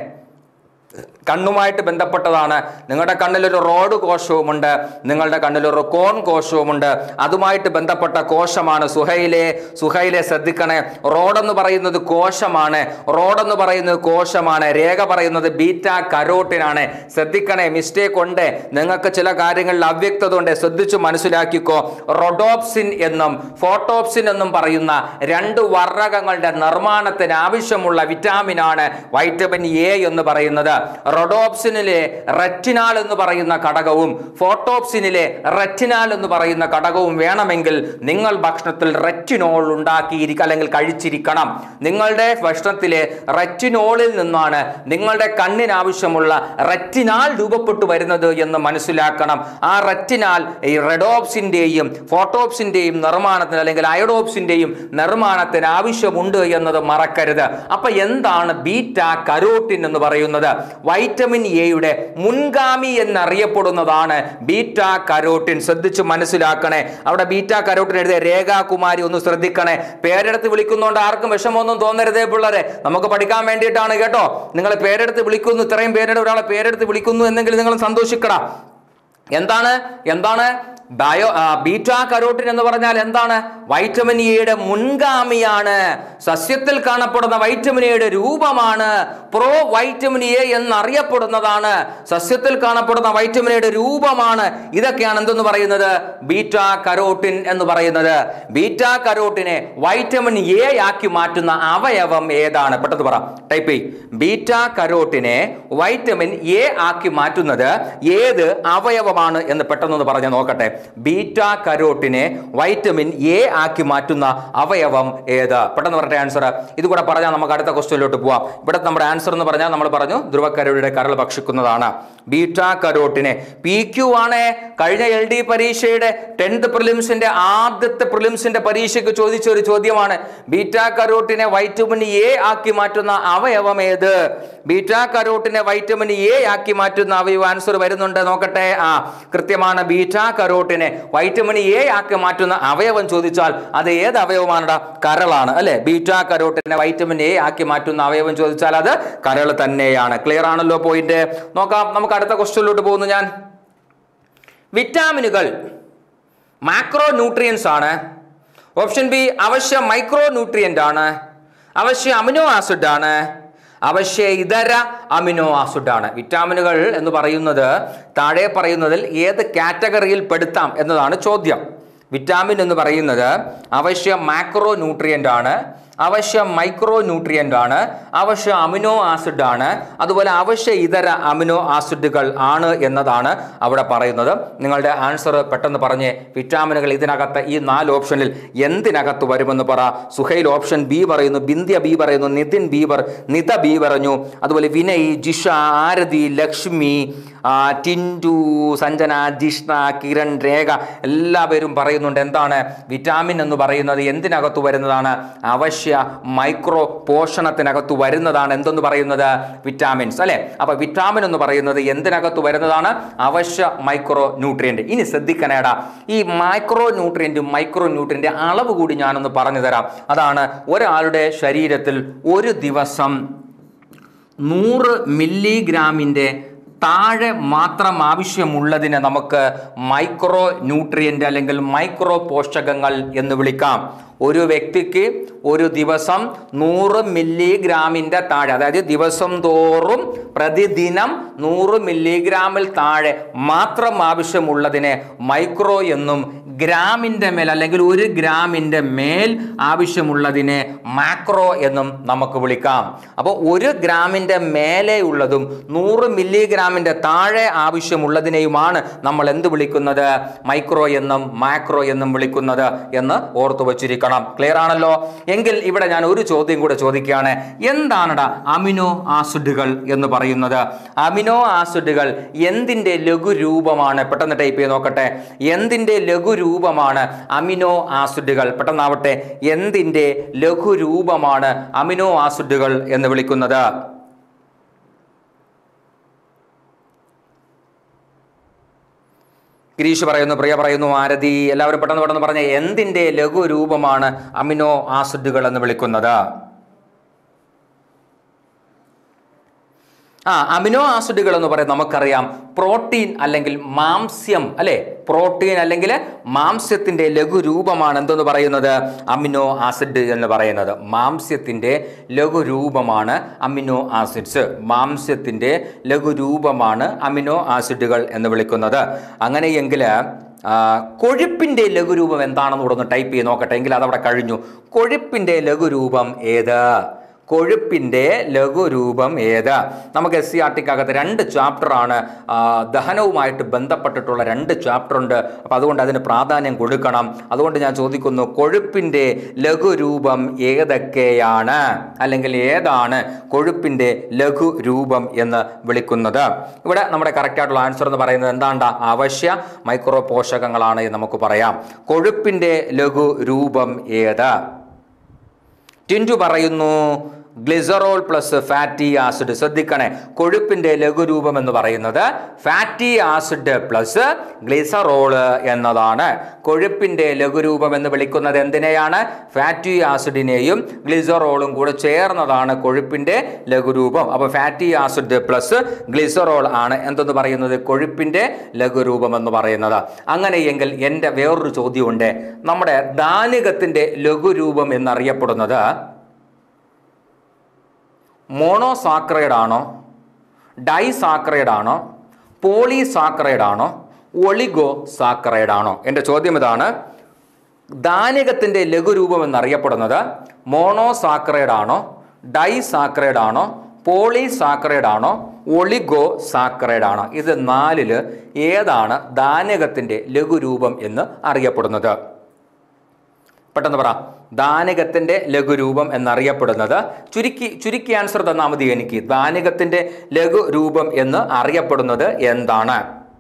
കണ്ണുമായിട്ട് ബന്ധപ്പെട്ടതാണ് നിങ്ങളുടെ കണ്ണിലൊരു റോഡ് കോശവുമുണ്ട് നിങ്ങളുടെ കണ്ണിലൊരു കോൺ കോശവുമുണ്ട് അതുമായിട്ട് ബന്ധപ്പെട്ട കോശമാണ് സുഹൈലെ സുഹൈലെ ശ്രദ്ധിക്കണേ റോഡെന്ന് പറയുന്നത് കോശമാണ് റോഡെന്ന് പറയുന്നത് കോശമാണ് രേഖ പറയുന്നത് ബീറ്റ കരോട്ടിനാണ് ശ്രദ്ധിക്കണേ മിസ്റ്റേക്ക് ഉണ്ട് നിങ്ങൾക്ക് ചില കാര്യങ്ങളിൽ അവ്യക്തത ഉണ്ട് ശ്രദ്ധിച്ചു മനസ്സിലാക്കിക്കോ റൊഡോപ്സിൻ എന്നും ഫോട്ടോപ്സിൻ എന്നും പറയുന്ന രണ്ട് വർണ്ണകങ്ങളുടെ നിർമ്മാണത്തിന് ആവശ്യമുള്ള വിറ്റാമിനാണ് വൈറ്റമിൻ എ എന്ന് പറയുന്നത് റൊഡോപ്സിനിലെ റെറ്റിനാൽ എന്ന് പറയുന്ന ഘടകവും ഫോട്ടോപ്സിനിലെ റെറ്റിനാൽ എന്ന് പറയുന്ന ഘടകവും വേണമെങ്കിൽ നിങ്ങൾ ഭക്ഷണത്തിൽ റെറ്റിനോൾ ഉണ്ടാക്കിയിരിക്കുക അല്ലെങ്കിൽ കഴിച്ചിരിക്കണം നിങ്ങളുടെ ഭക്ഷണത്തിലെ റെറ്റിനോളിൽ നിന്നാണ് നിങ്ങളുടെ കണ്ണിന് ആവശ്യമുള്ള റെറ്റിനാൽ രൂപപ്പെട്ടു വരുന്നത് എന്ന് മനസ്സിലാക്കണം ആ റെറ്റിനാൽ ഈ റെഡോപ്സിന്റെയും ഫോട്ടോപ്സിന്റെയും നിർമ്മാണത്തിന് അല്ലെങ്കിൽ അയഡോപ്സിന്റെയും നിർമ്മാണത്തിന് ആവശ്യമുണ്ട് എന്നത് മറക്കരുത് അപ്പൊ എന്താണ് ബീറ്റ കരോട്ടിൻ എന്ന് പറയുന്നത് വൈറ്റമിൻ എയുടെ മുൻഗാമി എന്നറിയപ്പെടുന്നതാണ് ബീറ്റ കരോട്ടിൻ ശ്രദ്ധിച്ച് മനസ്സിലാക്കണേ അവിടെ ബീറ്റ കരോട്ടിൻ എഴുതിയ രേഖാകുമാരി ഒന്ന് ശ്രദ്ധിക്കണേ പേരെടുത്ത് വിളിക്കുന്നതുകൊണ്ട് ആർക്കും വിഷമമൊന്നും തോന്നരുതേ പിള്ളേരെ നമുക്ക് പഠിക്കാൻ വേണ്ടിയിട്ടാണ് കേട്ടോ നിങ്ങൾ പേരെടുത്ത് വിളിക്കുന്നു ഇത്രയും പേരുടെ ഒരാളെ പേരെടുത്ത് വിളിക്കുന്നു എന്നെങ്കിലും നിങ്ങൾ സന്തോഷിക്കടാ എന്താണ് എന്താണ് ബയോ ആ, ബീറ്റാ കരോട്ടിൻ എന്ന് പറഞ്ഞാൽ എന്താണ് വൈറ്റമിൻ എയുടെ മുൻഗാമിയാണ് സസ്യത്തിൽ കാണപ്പെടുന്ന വൈറ്റമിൻ എയുടെ രൂപമാണ് പ്രോ വൈറ്റമിൻ എ എന്നറിയപ്പെടുന്നതാണ് സസ്യത്തിൽ കാണപ്പെടുന്ന വൈറ്റമിൻ എയുടെ രൂപമാണ് ഇതൊക്കെയാണ് എന്തെന്ന് പറയുന്നത് ബീറ്റാ കരോട്ടിൻ എന്ന് പറയുന്നത് ബീറ്റാ കരോട്ടിനെ വൈറ്റമിൻ എ ആക്കി മാറ്റുന്ന അവയവം ഏതാണ് പെട്ടെന്ന് പറ ടൈപ്പ് ചെയ് ബീറ്റാ കരോട്ടിനെ വൈറ്റമിൻ എ ആക്കി മാറ്റുന്നത് ഏത് അവയവമാണ് എന്ന് പെട്ടെന്നൊന്ന് പറഞ്ഞ് നോക്കട്ടെ ബീറ്റാ കരോട്ടിനെ വൈറ്റമിൻ എ ആക്കി മാറ്റുന്ന അവയവം ഏത് പെട്ടെന്ന് പറയട്ടെ ആൻസർ ഇത് കൂടെ പറഞ്ഞാൽ നമുക്ക് അടുത്ത ക്വസ്റ്റ്യനിലോട്ട് പോവാം ഇവിടെ നമ്മുടെ ആൻസർ എന്ന് പറഞ്ഞാൽ നമ്മൾ പറഞ്ഞു ധ്രുവക്കരയുടെ കരൾ ഭക്ഷിക്കുന്നതാണ് ബീറ്റാ കരോട്ടിനെ പി ക്യു ആണ് കഴിഞ്ഞ എൽ ഡി പരീക്ഷയുടെ ടെൻത്ത് പ്രിലിംസിന്റെ ആദ്യത്തെ പ്രിലിംസിന്റെ പരീക്ഷയ്ക്ക് ചോദിച്ച ഒരു ചോദ്യമാണ് ബീറ്റാ കരോട്ടിനെ വൈറ്റമിൻ എ ആക്കി മാറ്റുന്ന അവയവം ഏത് ബീറ്റാ കരോട്ടിനെ വൈറ്റമിൻ എ ആക്കി മാറ്റുന്ന അവയവം ആൻസർ വരുന്നുണ്ട് നോക്കട്ടെ ആ കൃത്യമാണ് ബീറ്റാ കരോട്ടിനെ വൈറ്റമിൻ എ ആക്കി മാറ്റുന്ന അവയവം ചോദിച്ചാൽ അത് ഏത് അവയവമാണെടാ കരളാണ് അല്ലെ ബീറ്റാ കരോട്ടിനെ വൈറ്റമിൻ എ ആക്കി മാറ്റുന്ന അവയവം ചോദിച്ചാൽ അത് കരൾ തന്നെയാണ് ക്ലിയർ ആണല്ലോ പോയിന്റ് നോക്കാം നമുക്ക് അടുത്ത ക്വസ്റ്റ്യനിലോട്ട് പോകുന്നു ഞാൻ വിറ്റാമിനുകൾ മാക്രോ ന്യൂട്രിയൻസ് ആണ് ഓപ്ഷൻ ബി അവശ്യ മൈക്രോ ന്യൂട്രിയൻ്റ് ആണ് അവശ്യ അമിനോ ആസിഡ് ആണ് അവശ്യ ഇതര അമിനോ ആസിഡ് ആണ് വിറ്റാമിനുകൾ എന്ന് പറയുന്നത് താഴെ പറയുന്നതിൽ ഏത് കാറ്റഗറിയിൽ പെടുത്താം എന്നതാണ് ചോദ്യം വിറ്റാമിൻ എന്ന് പറയുന്നത് അവശ്യ മാക്രോ ന്യൂട്രിയൻ്റ് ആണ് അവശ്യ മൈക്രോ ന്യൂട്രിയൻ്റ് ആണ് അവശ്യ അമിനോ ആസിഡ് ആണ് അതുപോലെ അവശ്യ ഇതര അമിനോ ആസിഡുകൾ ആണ് എന്നതാണ് അവിടെ പറയുന്നത് നിങ്ങളുടെ ആൻസർ പെട്ടെന്ന് പറഞ്ഞ് വിറ്റാമിനുകൾ ഇതിനകത്ത് ഈ നാല് ഓപ്ഷനിൽ എന്തിനകത്ത് വരുമെന്ന് പറ സുഹൈൽ ഓപ്ഷൻ ബി പറയുന്നു ബിന്ദ്യ ബി പറയുന്നു നിതിൻ ബീവർ നിത ബി പറഞ്ഞു അതുപോലെ വിനയ് ജിഷ ആരതി ലക്ഷ്മി ആ, ടിൻറ്റു സഞ്ജന ജിഷ്ണ കിരൺ രേഖ എല്ലാവരും പറയുന്നുണ്ട് എന്താണ് വിറ്റാമിൻ എന്ന് പറയുന്നത് എന്തിനകത്ത് വരുന്നതാണ് അവശ്യ മൈക്രോ പോഷണത്തിനകത്ത് വരുന്നതാണ് എന്തെന്ന് പറയുന്നത് വിറ്റാമിൻസ് അല്ലെ അപ്പൊ വിറ്റാമിൻ എന്ന് പറയുന്നത് എന്തിനകത്ത് വരുന്നതാണ് അവശ്യ മൈക്രോ ന്യൂട്രിയന്റ് ഇനി ശ്രദ്ധിക്കണേടാ ഈ മൈക്രോ ന്യൂട്രിയന്റ് മൈക്രോ ന്യൂട്രിയന്റ് അളവ് കൂടി ഞാനൊന്ന് പറഞ്ഞു തരാം അതാണ് ഒരാളുടെ ശരീരത്തിൽ ഒരു ദിവസം നൂറ് മില്ലിഗ്രാമിൻ്റെ താഴെ മാത്രം ആവശ്യമുള്ളതിനെ നമുക്ക് മൈക്രോ ന്യൂട്രിയൻ്റ് അല്ലെങ്കിൽ മൈക്രോ പോഷകങ്ങൾ എന്ന് വിളിക്കാം ഒരു വ്യക്തിക്ക് ഒരു ദിവസം നൂറ് മില്ലിഗ്രാമിൻ്റെ താഴെ അതായത് ദിവസം തോറും പ്രതിദിനം നൂറ് മില്ലിഗ്രാമിൽ താഴെ മാത്രം ആവശ്യമുള്ളതിനെ മൈക്രോ എന്നും ഗ്രാമിൻ്റെ മേൽ അല്ലെങ്കിൽ ഒരു ഗ്രാമിൻ്റെ മേൽ ആവശ്യമുള്ളതിനെ മാക്രോ എന്നും നമുക്ക് വിളിക്കാം അപ്പോൾ ഒരു ഗ്രാമിൻ്റെ മേലെയുള്ളതും നൂറ് മില്ലിഗ്രാമിൻ്റെ താഴെ ആവശ്യമുള്ളതിനെയുമാണ് നമ്മൾ എന്ത് വിളിക്കുന്നത് മൈക്രോ എന്നും മാക്രോ എന്നും വിളിക്കുന്നത് എന്ന് ഓർത്തു വച്ചിരിക്കണം ക്ലിയർ ആണല്ലോ എങ്കിൽ ഇവിടെ ഞാൻ ഒരു ചോദ്യം കൂടെ ചോദിക്കുകയാണ് എന്താണടാ അമിനോ ആസിഡുകൾ എന്ന് പറയുന്നത് അമിനോ ആസിഡുകൾ എന്തിൻ്റെ ലഘുരൂപമാണ് പെട്ടെന്ന് ടൈപ്പ് ചെയ്ത് നോക്കട്ടെ എന്തിൻ്റെ ലഘുരൂപമാണ് അമിനോ ആസിഡുകൾ പെട്ടെന്നാവട്ടെ എന്തിൻ്റെ ലഘുരൂപമാണ് അമിനോ ആസിഡുകൾ എന്ന് വിളിക്കുന്നത് ഗിരീഷ് പറയുന്നു പ്രിയ പറയുന്നു ആരതി എല്ലാവരും പെട്ടെന്ന് പെട്ടെന്ന് പറഞ്ഞ എന്തിൻ്റെ ലഘുരൂപമാണ് അമിനോ ആസിഡുകൾ എന്ന് വിളിക്കുന്നത് ആ അമിനോ ആസിഡുകൾ എന്ന് പറയുന്നത് നമുക്കറിയാം പ്രോട്ടീൻ അല്ലെങ്കിൽ മാംസ്യം അല്ലെ പ്രോട്ടീൻ അല്ലെങ്കിൽ മാംസ്യത്തിന്റെ ലഘുരൂപമാണ് എന്തെന്ന് പറയുന്നത് അമിനോ ആസിഡ് എന്ന് പറയുന്നത് മാംസ്യത്തിന്റെ ലഘുരൂപമാണ് അമിനോ ആസിഡ്സ് മാംസ്യത്തിന്റെ ലഘുരൂപമാണ് അമിനോ ആസിഡുകൾ എന്ന് വിളിക്കുന്നത് അങ്ങനെയെങ്കിൽ ആ, കൊഴുപ്പിന്റെ ലഘുരൂപം എന്താണെന്ന് കൂടെ ഒന്ന് ടൈപ്പ് ചെയ്ത് നോക്കട്ടെ എങ്കിൽ അതവിടെ കഴിഞ്ഞു കൊഴുപ്പിന്റെ ലഘുരൂപം ഏത് കൊഴുപ്പിൻ്റെ ലഘുരൂപം ഏത് നമുക്ക് എസ് സി ആർ ടിക്കകത്ത് രണ്ട് ചാപ്റ്ററാണ് ദഹനവുമായിട്ട് ബന്ധപ്പെട്ടിട്ടുള്ള രണ്ട് ചാപ്റ്റർ ഉണ്ട് അപ്പം അതുകൊണ്ട് അതിന് പ്രാധാന്യം കൊടുക്കണം അതുകൊണ്ട് ഞാൻ ചോദിക്കുന്നു കൊഴുപ്പിൻ്റെ ലഘുരൂപം ഏതൊക്കെയാണ് അല്ലെങ്കിൽ ഏതാണ് കൊഴുപ്പിൻ്റെ ലഘുരൂപം എന്ന് വിളിക്കുന്നത് ഇവിടെ നമ്മുടെ കറക്റ്റായിട്ടുള്ള ആൻസർ എന്ന് പറയുന്നത് എന്താണ്ട അവശ്യ മൈക്രോ പോഷകങ്ങളാണ് എന്ന് നമുക്ക് പറയാം കൊഴുപ്പിൻ്റെ ലഘുരൂപം ഏത് ടിൻറ്റു പറയുന്നു ഗ്ലിസറോൾ പ്ലസ് ഫാറ്റി ആസിഡ് ശ്രദ്ധിക്കണേ കൊഴുപ്പിന്റെ ലഘുരൂപം എന്ന് പറയുന്നത് ഫാറ്റി ആസിഡ് പ്ലസ് ഗ്ലിസറോള് എന്നതാണ് കൊഴുപ്പിന്റെ ലഘുരൂപം എന്ന് വിളിക്കുന്നത് എന്തിനെയാണ് ഫാറ്റി ആസിഡിനെയും ഗ്ലിസറോളും കൂടെ ചേർന്നതാണ് കൊഴുപ്പിന്റെ ലഘുരൂപം അപ്പോൾ ഫാറ്റി ആസിഡ് പ്ലസ് ഗ്ലിസറോൾ ആണ് എന്തെന്ന് പറയുന്നത് കൊഴുപ്പിന്റെ ലഘുരൂപം എന്ന് പറയുന്നത് അങ്ങനെയെങ്കിൽ എൻ്റെ വേറൊരു ചോദ്യമുണ്ട് നമ്മുടെ ദാനികത്തിന്റെ ലഘുരൂപം എന്നറിയപ്പെടുന്നത് മോണോസാക്രൈഡ് ആണോ ഡൈസാക്രൈഡ് ആണോ പോളിസാക്രൈഡ് ആണോ ഒളിഗോ സാക്രൈഡ് ആണോ എൻ്റെ ചോദ്യം ഇതാണ് ദാനികത്തിൻ്റെ ലഘുരൂപം എന്നറിയപ്പെടുന്നത് മോണോസാക്രൈഡ് ആണോ ഡൈസാക്രൈഡ് ആണോ പോളിസാക്രൈഡ് ആണോ ഒളിഗോ സാക്രൈഡ് ആണോ ഇത് നാലിൽ ഏതാണ് ദാനകത്തിൻ്റെ ലഘുരൂപം എന്ന് അറിയപ്പെടുന്നത് പെട്ടെന്ന് പറ ദാനകത്തിൻ്റെ ലഘുരൂപം എന്നറിയപ്പെടുന്നത് ചുരുക്കി ചുരുക്കി ആൻസർ തന്നാൽ മതി എനിക്ക് ദാനകത്തിൻ്റെ ലഘുരൂപം എന്ന് അറിയപ്പെടുന്നത് എന്താണ്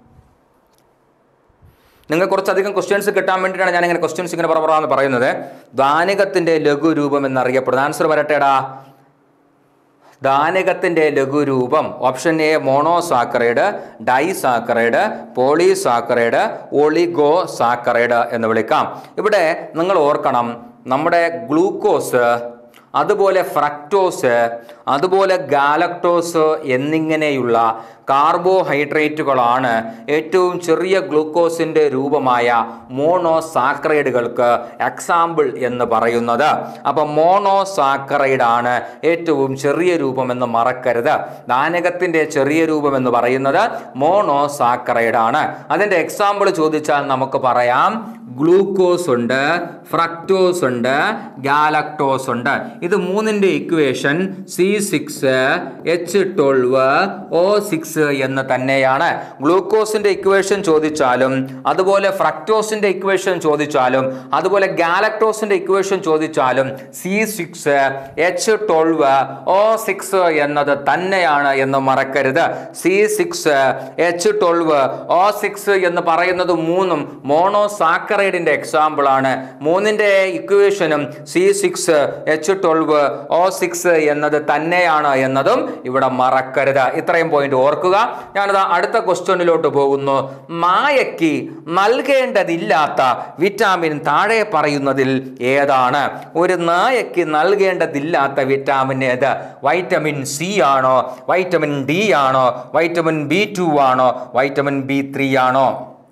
നിങ്ങൾ കുറച്ചധികം ക്വസ്റ്റ്യൻസ് കിട്ടാൻ വേണ്ടിയിട്ടാണ് ഞാൻ ഇങ്ങനെ ക്വസ്റ്റ്യൻസ് ഇങ്ങനെ പറ എന്ന് പറയുന്നത് ദാനകത്തിൻ്റെ ലഘുരൂപം എന്നറിയപ്പെടുന്നത് ആൻസർ വരട്ടെടാ ദാനകത്തിൻ്റെ ലഘുരൂപം option A monosaccharide disaccharide polysaccharide oligo saccharide എന്ന് വിളിക്കാം ഇവിടെ നിങ്ങൾ ഓർക്കണം നമ്മുടെ ഗ്ലൂക്കോസ് അതുപോലെ ഫ്രക്ടോസ് അതുപോലെ ഗാലക്ടോസ് എന്നിങ്ങനെയുള്ള കാർബോഹൈഡ്രേറ്റുകളാണ് ഏറ്റവും ചെറിയ ഗ്ലൂക്കോസിൻ്റെ രൂപമായ മോണോസാക്രൈഡുകൾക്ക് എക്സാമ്പിൾ എന്ന് പറയുന്നത് അപ്പം മോണോസാക്രൈഡ് ആണ് ഏറ്റവും ചെറിയ രൂപമെന്ന് മറക്കരുത് ദാനകത്തിൻ്റെ ചെറിയ രൂപം എന്ന് പറയുന്നത് മോണോസാക്രൈഡ് ആണ് അതിൻ്റെ എക്സാമ്പിൾ ചോദിച്ചാൽ നമുക്ക് പറയാം ഗ്ലൂക്കോസ് ഉണ്ട് ഫ്രക്ടോസ് ഉണ്ട് ഗാലക്ടോസ് ഉണ്ട് ഇത് മൂന്നിൻ്റെ equation C six H twelve O six എന്ന് തന്നെയാണ് ഗ്ലൂക്കോസിൻ്റെ ഇക്വേഷൻ ചോദിച്ചാലും അതുപോലെ ഫ്രക്ടോസിൻ്റെ ഇക്വേഷൻ ചോദിച്ചാലും അതുപോലെ ഗാലക്ടോസിൻ്റെ ഇക്വേഷൻ ചോദിച്ചാലും C six H twelve O six എന്നത് തന്നെയാണ് എന്ന് മറക്കരുത് C six H twelve O six എന്ന് പറയുന്നത് മൂന്നും മോണോസാക്കറൈഡിന്റെ എക്സാമ്പിൾ ആണ് മൂന്നിന്റെ ഇക്വേഷനും C six H twelve O six എന്നത് തന്നെയാണ് എന്നതും ഇവിടെ മറക്കരുത് ഇത്രയും പോയിന്റ് ഓർക്കുക ഞാനത് അടുത്ത ക്വസ്റ്റ്യനിലോട്ട് പോകുന്നു മായയ്ക്ക് നൽകേണ്ടതില്ലാത്ത വിറ്റാമിൻ താഴെ പറയുന്നതിൽ ഏതാണ് ഒരു നായയ്ക്ക് നൽകേണ്ടതില്ലാത്ത വിറ്റാമിൻ ഏത് വൈറ്റമിൻ സി ആണോ വൈറ്റമിൻ ഡി ആണോ വൈറ്റമിൻ ബി ടു ആണോ വൈറ്റമിൻ ബി ത്രീ ആണോ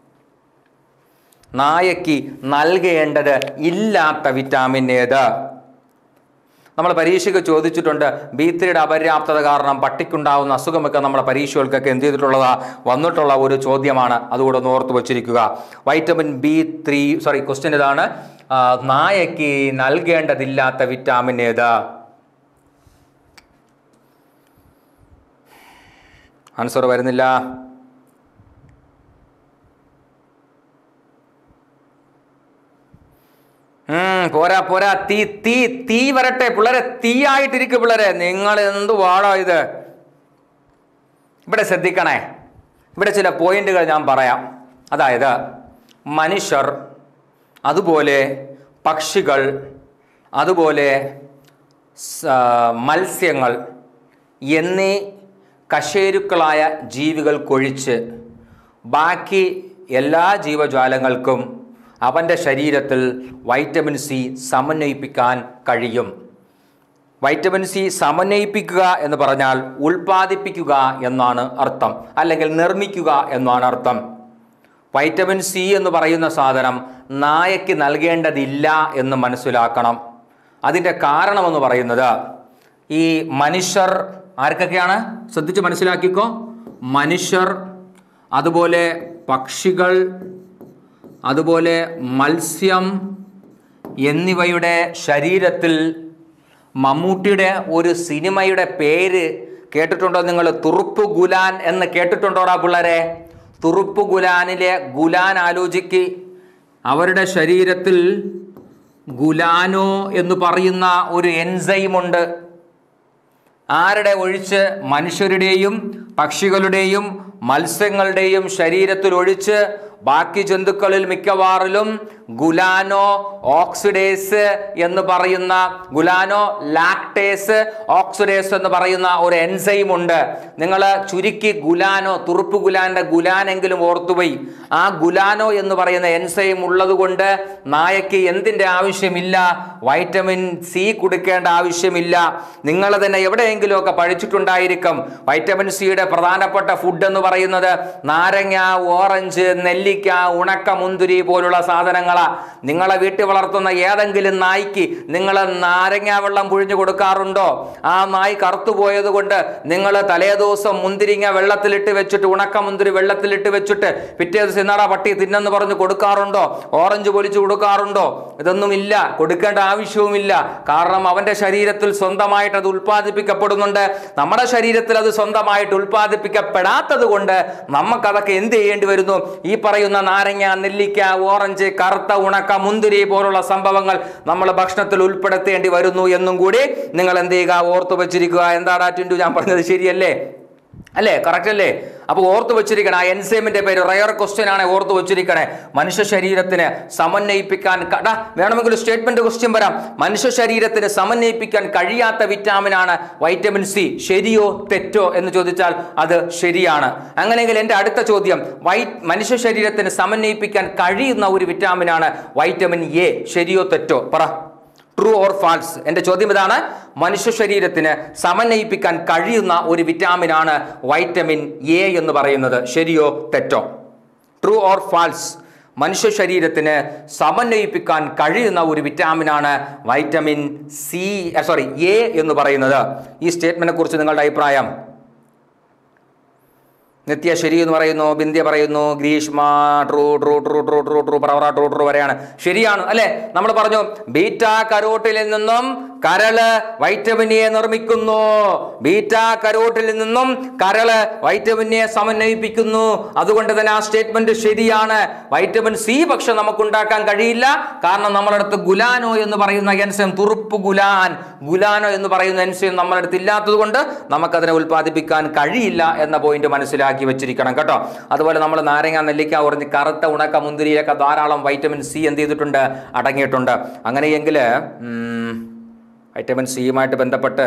നായയ്ക്ക് നൽകേണ്ടത് ഇല്ലാത്ത വിറ്റാമിൻ ഏത് നമ്മൾ പരീക്ഷയ്ക്ക് ചോദിച്ചിട്ടുണ്ട് ബി ത്രീയുടെ അപര്യാപ്തത കാരണം പട്ടിക്കുണ്ടാവുന്ന അസുഖമൊക്കെ നമ്മളെ പരീക്ഷകൾക്കൊക്കെ എന്ത് ചെയ്തിട്ടുള്ളതാ വന്നിട്ടുള്ള ഒരു ചോദ്യമാണ് അതുകൂടെ ഒന്ന് ഓർത്ത് വച്ചിരിക്കുക vitamin B three sorry question ഇതാണ് ആ, നായയ്ക്ക് നൽകേണ്ടതില്ലാത്ത വിറ്റാമിൻ ഏത് ആൻസർ വരുന്നില്ല ഉം, പോരാ പോരാ തീ തീ തീ വരട്ടെ പിള്ളേരെ തീയായിട്ടിരിക്കും പിള്ളേരെ നിങ്ങൾ എന്ത് വാടാ ഇത് ഇവിടെ ശ്രദ്ധിക്കണേ ഇവിടെ ചില പോയിന്റുകൾ ഞാൻ പറയാം അതായത് മനുഷ്യർ അതുപോലെ പക്ഷികൾ അതുപോലെ സ- മത്സ്യങ്ങൾ എന്നീ കശേരുക്കളായ ജീവികൾക്കൊഴിച്ച് ബാക്കി എല്ലാ ജീവജാലങ്ങൾക്കും അവൻ്റെ ശരീരത്തിൽ വൈറ്റമിൻ സി സമന്വയിപ്പിക്കാൻ കഴിയും വൈറ്റമിൻ സി സമന്വയിപ്പിക്കുക എന്ന് പറഞ്ഞാൽ ഉൽപ്പാദിപ്പിക്കുക എന്നാണ് അർത്ഥം അല്ലെങ്കിൽ നിർമ്മിക്കുക എന്നാണ് അർത്ഥം വൈറ്റമിൻ സി എന്ന് പറയുന്ന സാധനം നായയ്ക്ക് നൽകേണ്ടതില്ല എന്ന് മനസ്സിലാക്കണം അതിൻ്റെ കാരണമെന്ന് പറയുന്നത് ഈ മനുഷ്യർ ആർക്കൊക്കെയാണ് ശ്രദ്ധിച്ച് മനസ്സിലാക്കിക്കോ മനുഷ്യർ അതുപോലെ പക്ഷികൾ അതുപോലെ മത്സ്യം എന്നിവയുടെ ശരീരത്തിൽ മമ്മൂട്ടിയുടെ ഒരു സിനിമയുടെ പേര് കേട്ടിട്ടുണ്ടോ നിങ്ങൾ തുറുപ്പ് ഗുലാൻ എന്ന് കേട്ടിട്ടുണ്ടോടാ പിള്ളേരെ തുറുപ്പ് ഗുലാനിലെ ഗുലാൻ ആലോചിക്ക് അവരുടെ ശരീരത്തിൽ ഗുലാനോ എന്ന് പറയുന്ന ഒരു എൻസൈമുണ്ട് ആരുടെ ഒഴിച്ച് മനുഷ്യരുടെയും പക്ഷികളുടെയും മത്സ്യങ്ങളുടെയും ശരീരത്തിൽ ഒഴിച്ച് ബാക്കി ജന്തുക്കളിൽ മിക്കവാറിലും ഗുലാനോ ഓക്സിഡേസ് എന്ന് പറയുന്ന ഗുലാനോ ലാക്ടേസ് ഓക്സിഡേസ് എന്ന് പറയുന്ന ഒരു എൻസൈം ഉണ്ട് നിങ്ങൾ ചുരുക്കി ഗുലാനോ തുറുപ്പ് ഗുലാന്റെ ഗുലാനെങ്കിലും ഓർത്തുപോയി ആ ഗുലാനോ എന്ന് പറയുന്ന എൻസൈം ഉള്ളത് കൊണ്ട് നായയ്ക്ക് എന്തിൻ്റെ ആവശ്യമില്ല വൈറ്റമിൻ സി കൊടുക്കേണ്ട ആവശ്യമില്ല നിങ്ങൾ തന്നെ എവിടെയെങ്കിലുമൊക്കെ പഠിച്ചിട്ടുണ്ടായിരിക്കും വൈറ്റമിൻ സിയുടെ പ്രധാനപ്പെട്ട ഫുഡ് എന്ന് പറയുന്നത് നാരങ്ങ ഓറഞ്ച് നെല്ലിക്ക ഉണക്ക മുന്തിരി പോലുള്ള സാധനങ്ങളാ നിങ്ങളെ വീട്ടിൽ വളർത്തുന്ന ഏതെങ്കിലും നായ്ക്ക് നിങ്ങൾ നാരങ്ങ വെള്ളം പുഴിഞ്ഞു കൊടുക്കാറുണ്ടോ ആ നായ് കറുത്തു പോയത് കൊണ്ട് നിങ്ങൾ തലേദിവസം മുന്തിരിങ്ങ വെള്ളത്തിലിട്ട് വെച്ചിട്ട് ഉണക്ക മുന്തിരി വെള്ളത്തിലിട്ട് വെച്ചിട്ട് പിറ്റേ ദിവസം ഇന്നാടാ പട്ടി തിന്നെന്ന് പറഞ്ഞ് കൊടുക്കാറുണ്ടോ ഓറഞ്ച് പൊലിച്ചു കൊടുക്കാറുണ്ടോ ഇതൊന്നും ഇല്ല കൊടുക്കേണ്ട ആവശ്യവുമില്ല കാരണം അവന്റെ ശരീരത്തിൽ സ്വന്തമായിട്ട് അത് ഉൽപ്പാദിപ്പിക്കപ്പെടുന്നുണ്ട് നമ്മുടെ ശരീരത്തിൽ അത് സ്വന്തമായിട്ട് ഉൽപ്പാദിപ്പിക്കപ്പെടാത്തത് കൊണ്ട് നമുക്കതൊക്കെ എന്ത് ചെയ്യേണ്ടി വരുന്നു ഈ പറയുന്ന നാരങ്ങ നെല്ലിക്ക ഓറഞ്ച് കറുത്ത ഉണക്ക മുന്തിരി പോലുള്ള സംഭവങ്ങൾ നമ്മൾ ഭക്ഷണത്തിൽ ഉൾപ്പെടുത്തേണ്ടി വരുന്നു എന്നും കൂടി നിങ്ങൾ എന്ത് ചെയ്യുക ഓർത്തു വെച്ചിരിക്കുക എന്താടാ ടിൻഡു ഞാൻ പറഞ്ഞത് ശരിയല്ലേ അല്ലേ കറക്റ്റ് അല്ലേ അപ്പോൾ ഓർത്ത് വെച്ചിരിക്കണം ആ എൻസൈമിന്റെ പേര് റയർ ക്വസ്റ്റ്യൻ ആണ് ഓർത്ത് വെച്ചിരിക്കണേ മനുഷ്യ ശരീരത്തിന് സമന്വയിപ്പിക്കാൻ ക- ഡാ, വേണമെങ്കിൽ സ്റ്റേറ്റ്മെന്റ് ക്വസ്റ്റ്യൻ വരാം മനുഷ്യ ശരീരത്തിന് സമന്വയിപ്പിക്കാൻ കഴിയാത്ത വിറ്റാമിൻ ആണ് വൈറ്റമിൻ സി ശരിയോ തെറ്റോ എന്ന് ചോദിച്ചാൽ അത് ശരിയാണ് അങ്ങനെയെങ്കിൽ എൻ്റെ അടുത്ത ചോദ്യം വൈ മനുഷ്യ ശരീരത്തിന് സമന്വയിപ്പിക്കാൻ കഴിയുന്ന ഒരു വിറ്റാമിൻ ആണ് വൈറ്റമിൻ എ ശരിയോ തെറ്റോ പറ ട്രൂ ഓർ ഫാൾസ് എൻ്റെ ചോദ്യം ഇതാണ് മനുഷ്യ ശരീരത്തിന് സമന്വയിപ്പിക്കാൻ കഴിയുന്ന ഒരു വിറ്റാമിനാണ് വൈറ്റമിൻ എ എന്ന് പറയുന്നത് ശരിയോ തെറ്റോ ട്രൂ ഓർ ഫാൾസ് മനുഷ്യ ശരീരത്തിന് സമന്വയിപ്പിക്കാൻ കഴിയുന്ന ഒരു വിറ്റാമിനാണ് വൈറ്റമിൻ സി സോറി എ എന്ന് പറയുന്നത് ഈ സ്റ്റേറ്റ്മെന്റിനെ കുറിച്ച് നിങ്ങളുടെ അഭിപ്രായം നിത്യ ശരി എന്ന് പറയുന്നു ബിന്ധ്യ പറയുന്നു Greeshma true true true true true true പറവറ ട്രൂ ട്രൂ വരെയാണ് ശരിയാണ് അല്ലെ നമ്മൾ പറഞ്ഞു ബീറ്റ കരോട്ടിൽ നിന്നും കരള് വൈറ്റമിൻ എ നിർമ്മിക്കുന്നു ബീറ്റ കരോട്ടിൽ നിന്നും കരള് വൈറ്റമിൻ എ സമന്വയിപ്പിക്കുന്നു അതുകൊണ്ട് തന്നെ ആ സ്റ്റേറ്റ്മെന്റ് ശരിയാണ് വൈറ്റമിൻ സി പക്ഷെ നമുക്ക് ഉണ്ടാക്കാൻ കഴിയില്ല കാരണം നമ്മളടുത്ത് ഗുലാനോ എന്ന് പറയുന്ന എൻസൈം തുറുപ്പ് ഗുലാൻ ഗുലാനോ എന്ന് പറയുന്ന എൻസൈം നമ്മളടുത്ത് ഇല്ലാത്തത് കൊണ്ട് നമുക്കതിനെ ഉൽപ്പാദിപ്പിക്കാൻ കഴിയില്ല എന്ന പോയിന്റ് മനസ്സിലാക്കി വെച്ചിരിക്കണം കേട്ടോ അതുപോലെ നമ്മൾ നാരങ്ങ നെല്ലിക്ക ഉറഞ്ഞ് കറുത്ത ഉണക്ക മുന്തിരിയിലൊക്കെ ധാരാളം വൈറ്റമിൻ സി എന്ത് ചെയ്തിട്ടുണ്ട് അടങ്ങിയിട്ടുണ്ട് അങ്ങനെയെങ്കിൽ ഉം, വൈറ്റമിൻ സിയുമായിട്ട് ബന്ധപ്പെട്ട്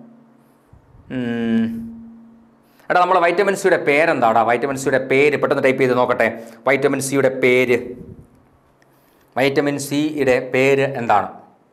ഉം, എടാ നമ്മൾ വൈറ്റമിൻ സിയുടെ പേരെന്താടാ വൈറ്റമിൻ സിയുടെ പേര് പെട്ടെന്ന് ടൈപ്പ് ചെയ്ത് നോക്കട്ടെ വൈറ്റമിൻ സിയുടെ പേര് വൈറ്റമിൻ സിയുടെ പേര് എന്താണ്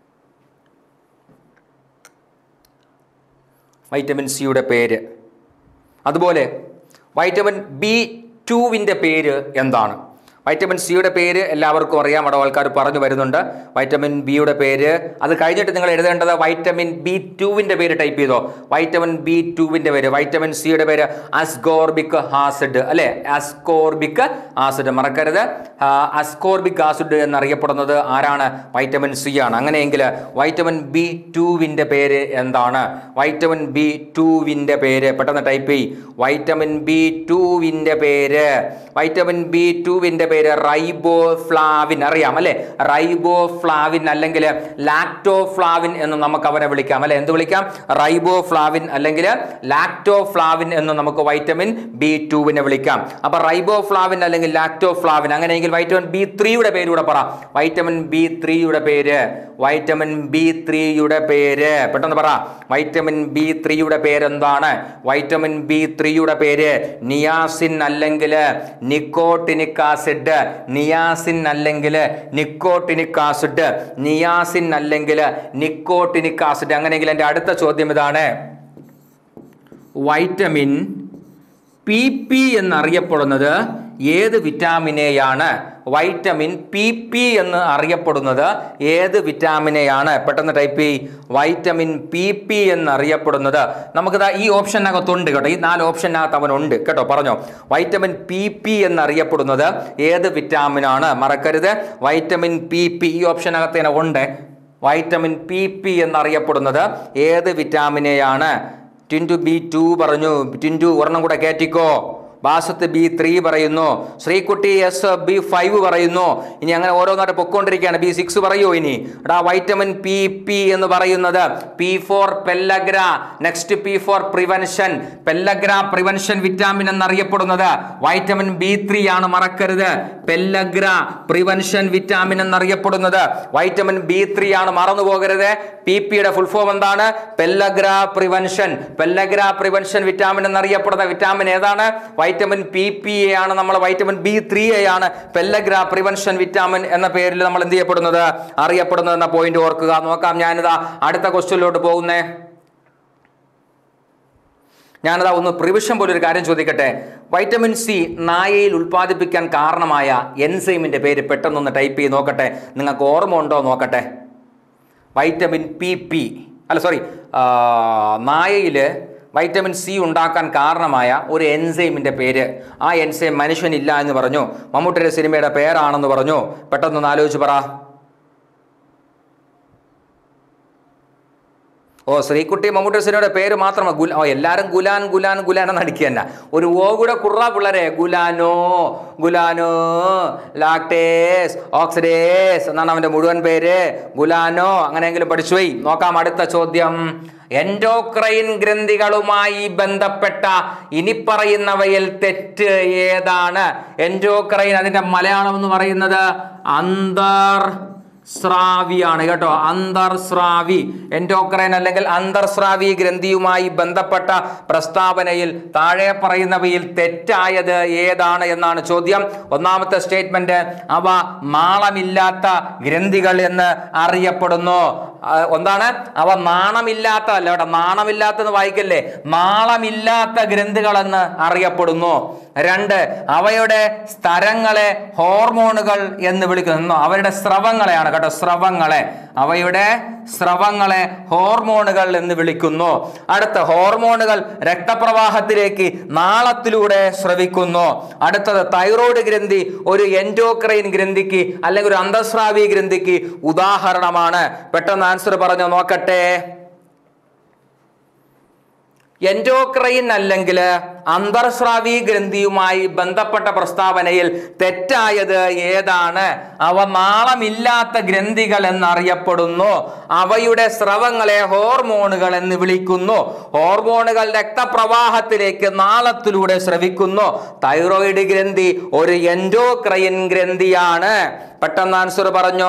വൈറ്റമിൻ സിയുടെ പേര് അതുപോലെ വൈറ്റമിൻ ബി ടുവിൻ്റെ പേര് എന്താണ് വൈറ്റമിൻ സിയുടെ പേര് എല്ലാവർക്കും അറിയാം അവിടെ ആൾക്കാർ പറഞ്ഞു വരുന്നുണ്ട് വൈറ്റമിൻ ബിയുടെ പേര് അത് കഴിഞ്ഞിട്ട് നിങ്ങൾ എഴുതേണ്ടത് വൈറ്റമിൻ ബി ടുവിൻ്റെ പേര് ടൈപ്പ് ചെയ്തോ വൈറ്റമിൻ ബി ടുവിൻ്റെ പേര് വൈറ്റമിൻ സിയുടെ പേര് അസ്കോർബിക് ആസിഡ് അല്ലേ അസ്കോർബിക് ആസിഡ് മറക്കരുത് ആ, അസ്കോർബിക് ആസിഡ് എന്നറിയപ്പെടുന്നത് ആരാണ് വൈറ്റമിൻ സി ആണ് അങ്ങനെയെങ്കിൽ വൈറ്റമിൻ ബി ടുവിൻ്റെ പേര് എന്താണ് വൈറ്റമിൻ ബി ടുവിൻ്റെ പേര് പെട്ടെന്ന് ടൈപ്പ് ചെയ് വൈറ്റമിൻ ബി ടുവിൻ്റെ പേര് വൈറ്റമിൻ ബി ടുവിൻ്റെ പേര് റൈബോഫ്ലാവിൻ അറിയാം അല്ലേ റൈബോഫ്ലാവിൻ അല്ലെങ്കിൽ ലാക്ടോഫ്ലാവിൻ എന്ന് നമുക്ക് അവനെ വിളിക്കാം അല്ലെ എന്ത് വിളിക്കാം റൈബോഫ്ലാവിൻ അല്ലെങ്കിൽ ലാക്ടോഫ്ലാവിൻ എന്ന് നമുക്ക് വൈറ്റമിൻ ബി ടുവിനെ വിളിക്കാം അപ്പൊ റൈബോഫ്ലാവിൻ അല്ലെങ്കിൽ ലാക്ടോഫ്ലാവിൻ അങ്ങനെയെങ്കിൽ വൈറ്റമിൻ ബി ത്രീയുടെ പേരൂടെ പറ വൈറ്റമിൻ ബി ത്രീയുടെ പേര് വൈറ്റമിൻ ബി ത്രീയുടെ പേര് പെട്ടെന്ന് പറ വൈറ്റമിൻ ബി ത്രീയുടെ പേരെന്താണ് വൈറ്റമിൻ ബി ത്രീയുടെ പേര് നിയാസിൻ അല്ലെങ്കിൽ നിക്കോട്ടിനിക് ആസിഡ് നിയാസിൻ അല്ലെങ്കിൽ നിക്കോട്ടിനിക് ആസിഡ് നിയാസിൻ അല്ലെങ്കിൽ നിക്കോട്ടിനിക് ആസിഡ് അങ്ങനെയെങ്കിൽ എൻ്റെ അടുത്ത ചോദ്യം ഇതാണ് വൈറ്റമിൻ പി പി എന്നറിയപ്പെടുന്നത് ഏത് വിറ്റാമിനെയാണ് വൈറ്റമിൻ പി പി എന്ന് അറിയപ്പെടുന്നത് ഏത് വിറ്റാമിനെയാണ് പെട്ടെന്ന് ടൈപ്പ് ചെയ് വൈറ്റമിൻ പി പി എന്നറിയപ്പെടുന്നത് നമുക്കിതാ ഈ ഓപ്ഷനകത്തുണ്ട് കേട്ടോ ഈ നാല് ഓപ്ഷനകത്ത് അവനുണ്ട് കേട്ടോ പറഞ്ഞോ വൈറ്റമിൻ പി പി എന്നറിയപ്പെടുന്നത് ഏത് വിറ്റാമിനാണ് മറക്കരുത് വൈറ്റമിൻ പി പി ഈ ഓപ്ഷനകത്ത് തന്നെ ഉണ്ട് വൈറ്റമിൻ പി പി എന്നറിയപ്പെടുന്നത് ഏത് വിറ്റാമിനെയാണ് ടിൻറ്റു ബി ടു പറഞ്ഞു ടിൻറ്റു ഒരെണ്ണം കൂടെ കയറ്റിക്കോ ബാസത്ത് ബി ത്രീ പറയുന്നു ശ്രീകുട്ടി എസ് ബി ഫൈവ് പറയുന്നു ഇനി അങ്ങനെ ഓരോന്നായിട്ട് പൊക്കോണ്ടിരിക്കുകയാണ് ബി സിക്സ് പറയൂ ഇനി എടാ വൈറ്റമിൻ പി പി എന്ന് പറയുന്നത് P for pellagra next P for prevention pellagra prevention vitamin എന്നറിയപ്പെടുന്നത് വൈറ്റമിൻ ബി ത്രീ ആണ് മറക്കരുത് പെല്ലഗ്ര പ്രിവെൻഷൻ വിറ്റാമിൻ എന്നറിയപ്പെടുന്നത് വൈറ്റമിൻ ബി ത്രീ ആണ് മറന്നു പോകരുത് പി പിയുടെ ഫുൾ ഫോം എന്താണ് pellagra prevention pellagra prevention vitamin എന്നറിയപ്പെടുന്ന വിറ്റാമിൻ ഏതാണ് വൈറ്റമിൻ പി പി എ ആണ് നമ്മൾ വൈറ്റമിൻ ബി ത്രീ എ ആണ് പെല്ലഗ്ര പ്രിവെൻഷൻ വിറ്റാമിൻ എന്ന പേരിൽ നമ്മൾ എന്ത് ചെയ്യപ്പെടുന്നത് അറിയപ്പെടുന്നത് എന്ന പോയിന്റ് ഓർക്കുക നോക്കാം ഞാനിതാ അടുത്ത ക്വസ്റ്റ്യനിലോട്ട് പോകുന്നേ ഞാനതാ ഒന്ന് പ്രിവിഷൻ പോലെ ഒരു കാര്യം ചോദിക്കട്ടെ വൈറ്റമിൻ സി നായയിൽ ഉൽപ്പാദിപ്പിക്കാൻ കാരണമായ എൻസൈമിന്റെ പേര് പെട്ടെന്നൊന്ന് ടൈപ്പ് ചെയ്ത് നോക്കട്ടെ നിങ്ങൾക്ക് ഓർമ്മ ഉണ്ടോ നോക്കട്ടെ വൈറ്റമിൻ പി പി അല്ല സോറി നായയിൽ വൈറ്റമിൻ സി ഉണ്ടാക്കാൻ കാരണമായ ഒരു എൻസൈമിൻ്റെ പേര് ആ എൻസൈം മനുഷ്യനില്ല എന്ന് പറഞ്ഞു മമ്മൂട്ടിയുടെ സിനിമയുടെ പേരാണെന്ന് പറഞ്ഞു പെട്ടെന്നൊന്ന് ആലോചിച്ച് പറ ഓ ശ്രീകുട്ടി മമ്മൂട്ടി സിനിമയുടെ പേര് മാത്രമാണ് ഗുല ഓ എല്ലാവരും ഗുലാൻ ഗുലാൻ ഗുലാൻ എന്ന് അടിക്കുക തന്നെ ഒരു ഓ കൂടെ കുറ പിള്ളേരെ ഗുലാനോ ഗുലാനോ ലാക്ടേസ് ഓക്സിഡേസ് എന്നാണ് അവൻ്റെ മുഴുവൻ പേര് ഗുലാനോ അങ്ങനെയെങ്കിലും പഠിച്ചു പോയി നോക്കാം അടുത്ത ചോദ്യം എൻഡോക്രൈൻ ഗ്രന്ഥികളുമായി ബന്ധപ്പെട്ട ഇനി പറയുന്നവയിൽ തെറ്റ് ഏതാണ് എൻഡോക്രൈൻ അതിൻ്റെ മലയാളം എന്ന് പറയുന്നത് അന്തർ സ്രാവിയാണ് കേട്ടോ അന്തർസ്രാവി എൻഡോക്രൈൻ അല്ലെങ്കിൽ അന്തർസ്രാവി ഗ്രന്ഥിയുമായി ബന്ധപ്പെട്ട പ്രസ്താവനയിൽ താഴെ പറയുന്നവയിൽ തെറ്റായത് ഏതാണ് എന്നാണ് ചോദ്യം ഒന്നാമത്തെ സ്റ്റേറ്റ്മെന്റ് അവ മാളമില്ലാത്ത ഗ്രന്ഥികൾ എന്ന് അറിയപ്പെടുന്നു ആ, എന്താണ് അവ നാണമില്ലാത്ത അല്ല കേട്ടോ നാണമില്ലാത്തെന്ന് വായിക്കല്ലേ നാളമില്ലാത്ത ഗ്രന്ഥികളെന്ന് അറിയപ്പെടുന്നു രണ്ട് അവയുടെ സ്ഥലങ്ങളെ ഹോർമോണുകൾ എന്ന് വിളിക്കുന്നു അവരുടെ സ്രവങ്ങളെയാണ് കേട്ടോ സ്രവങ്ങളെ അവയുടെ സ്രവങ്ങളെ ഹോർമോണുകൾ എന്ന് വിളിക്കുന്നു അടുത്ത ഹോർമോണുകൾ രക്തപ്രവാഹത്തിലേക്ക് നാളത്തിലൂടെ സ്രവിക്കുന്നു അടുത്തത് തൈറോയ്ഡ് ഗ്രന്ഥി ഒരു എൻഡോക്രൈൻ ഗ്രന്ഥിക്ക് അല്ലെങ്കിൽ ഒരു അന്തസ്രാവി ഗ്രന്ഥിക്ക് ഉദാഹരണമാണ് പെട്ടെന്ന് ആൻസർ പറഞ്ഞു നോക്കട്ടെ എൻഡോക്രൈൻ അല്ലെങ്കിൽ അന്തർസ്രാവി ഗ്രന്ഥിയുമായി ബന്ധപ്പെട്ട പ്രസ്താവനയിൽ തെറ്റായത് ഏതാണ് അവ നാളമില്ലാത്ത ഗ്രന്ഥികൾ എന്നറിയപ്പെടുന്നു അവയുടെ സ്രവങ്ങളെ ഹോർമോണുകൾ എന്ന് വിളിക്കുന്നു ഹോർമോണുകൾ രക്തപ്രവാഹത്തിലേക്ക് നാളത്തിലൂടെ സ്രവിക്കുന്നു തൈറോയിഡ് ഗ്രന്ഥി ഒരു എൻഡോക്രൈൻ ഗ്രന്ഥിയാണ് പെട്ടെന്ന് ആൻസർ പറഞ്ഞോ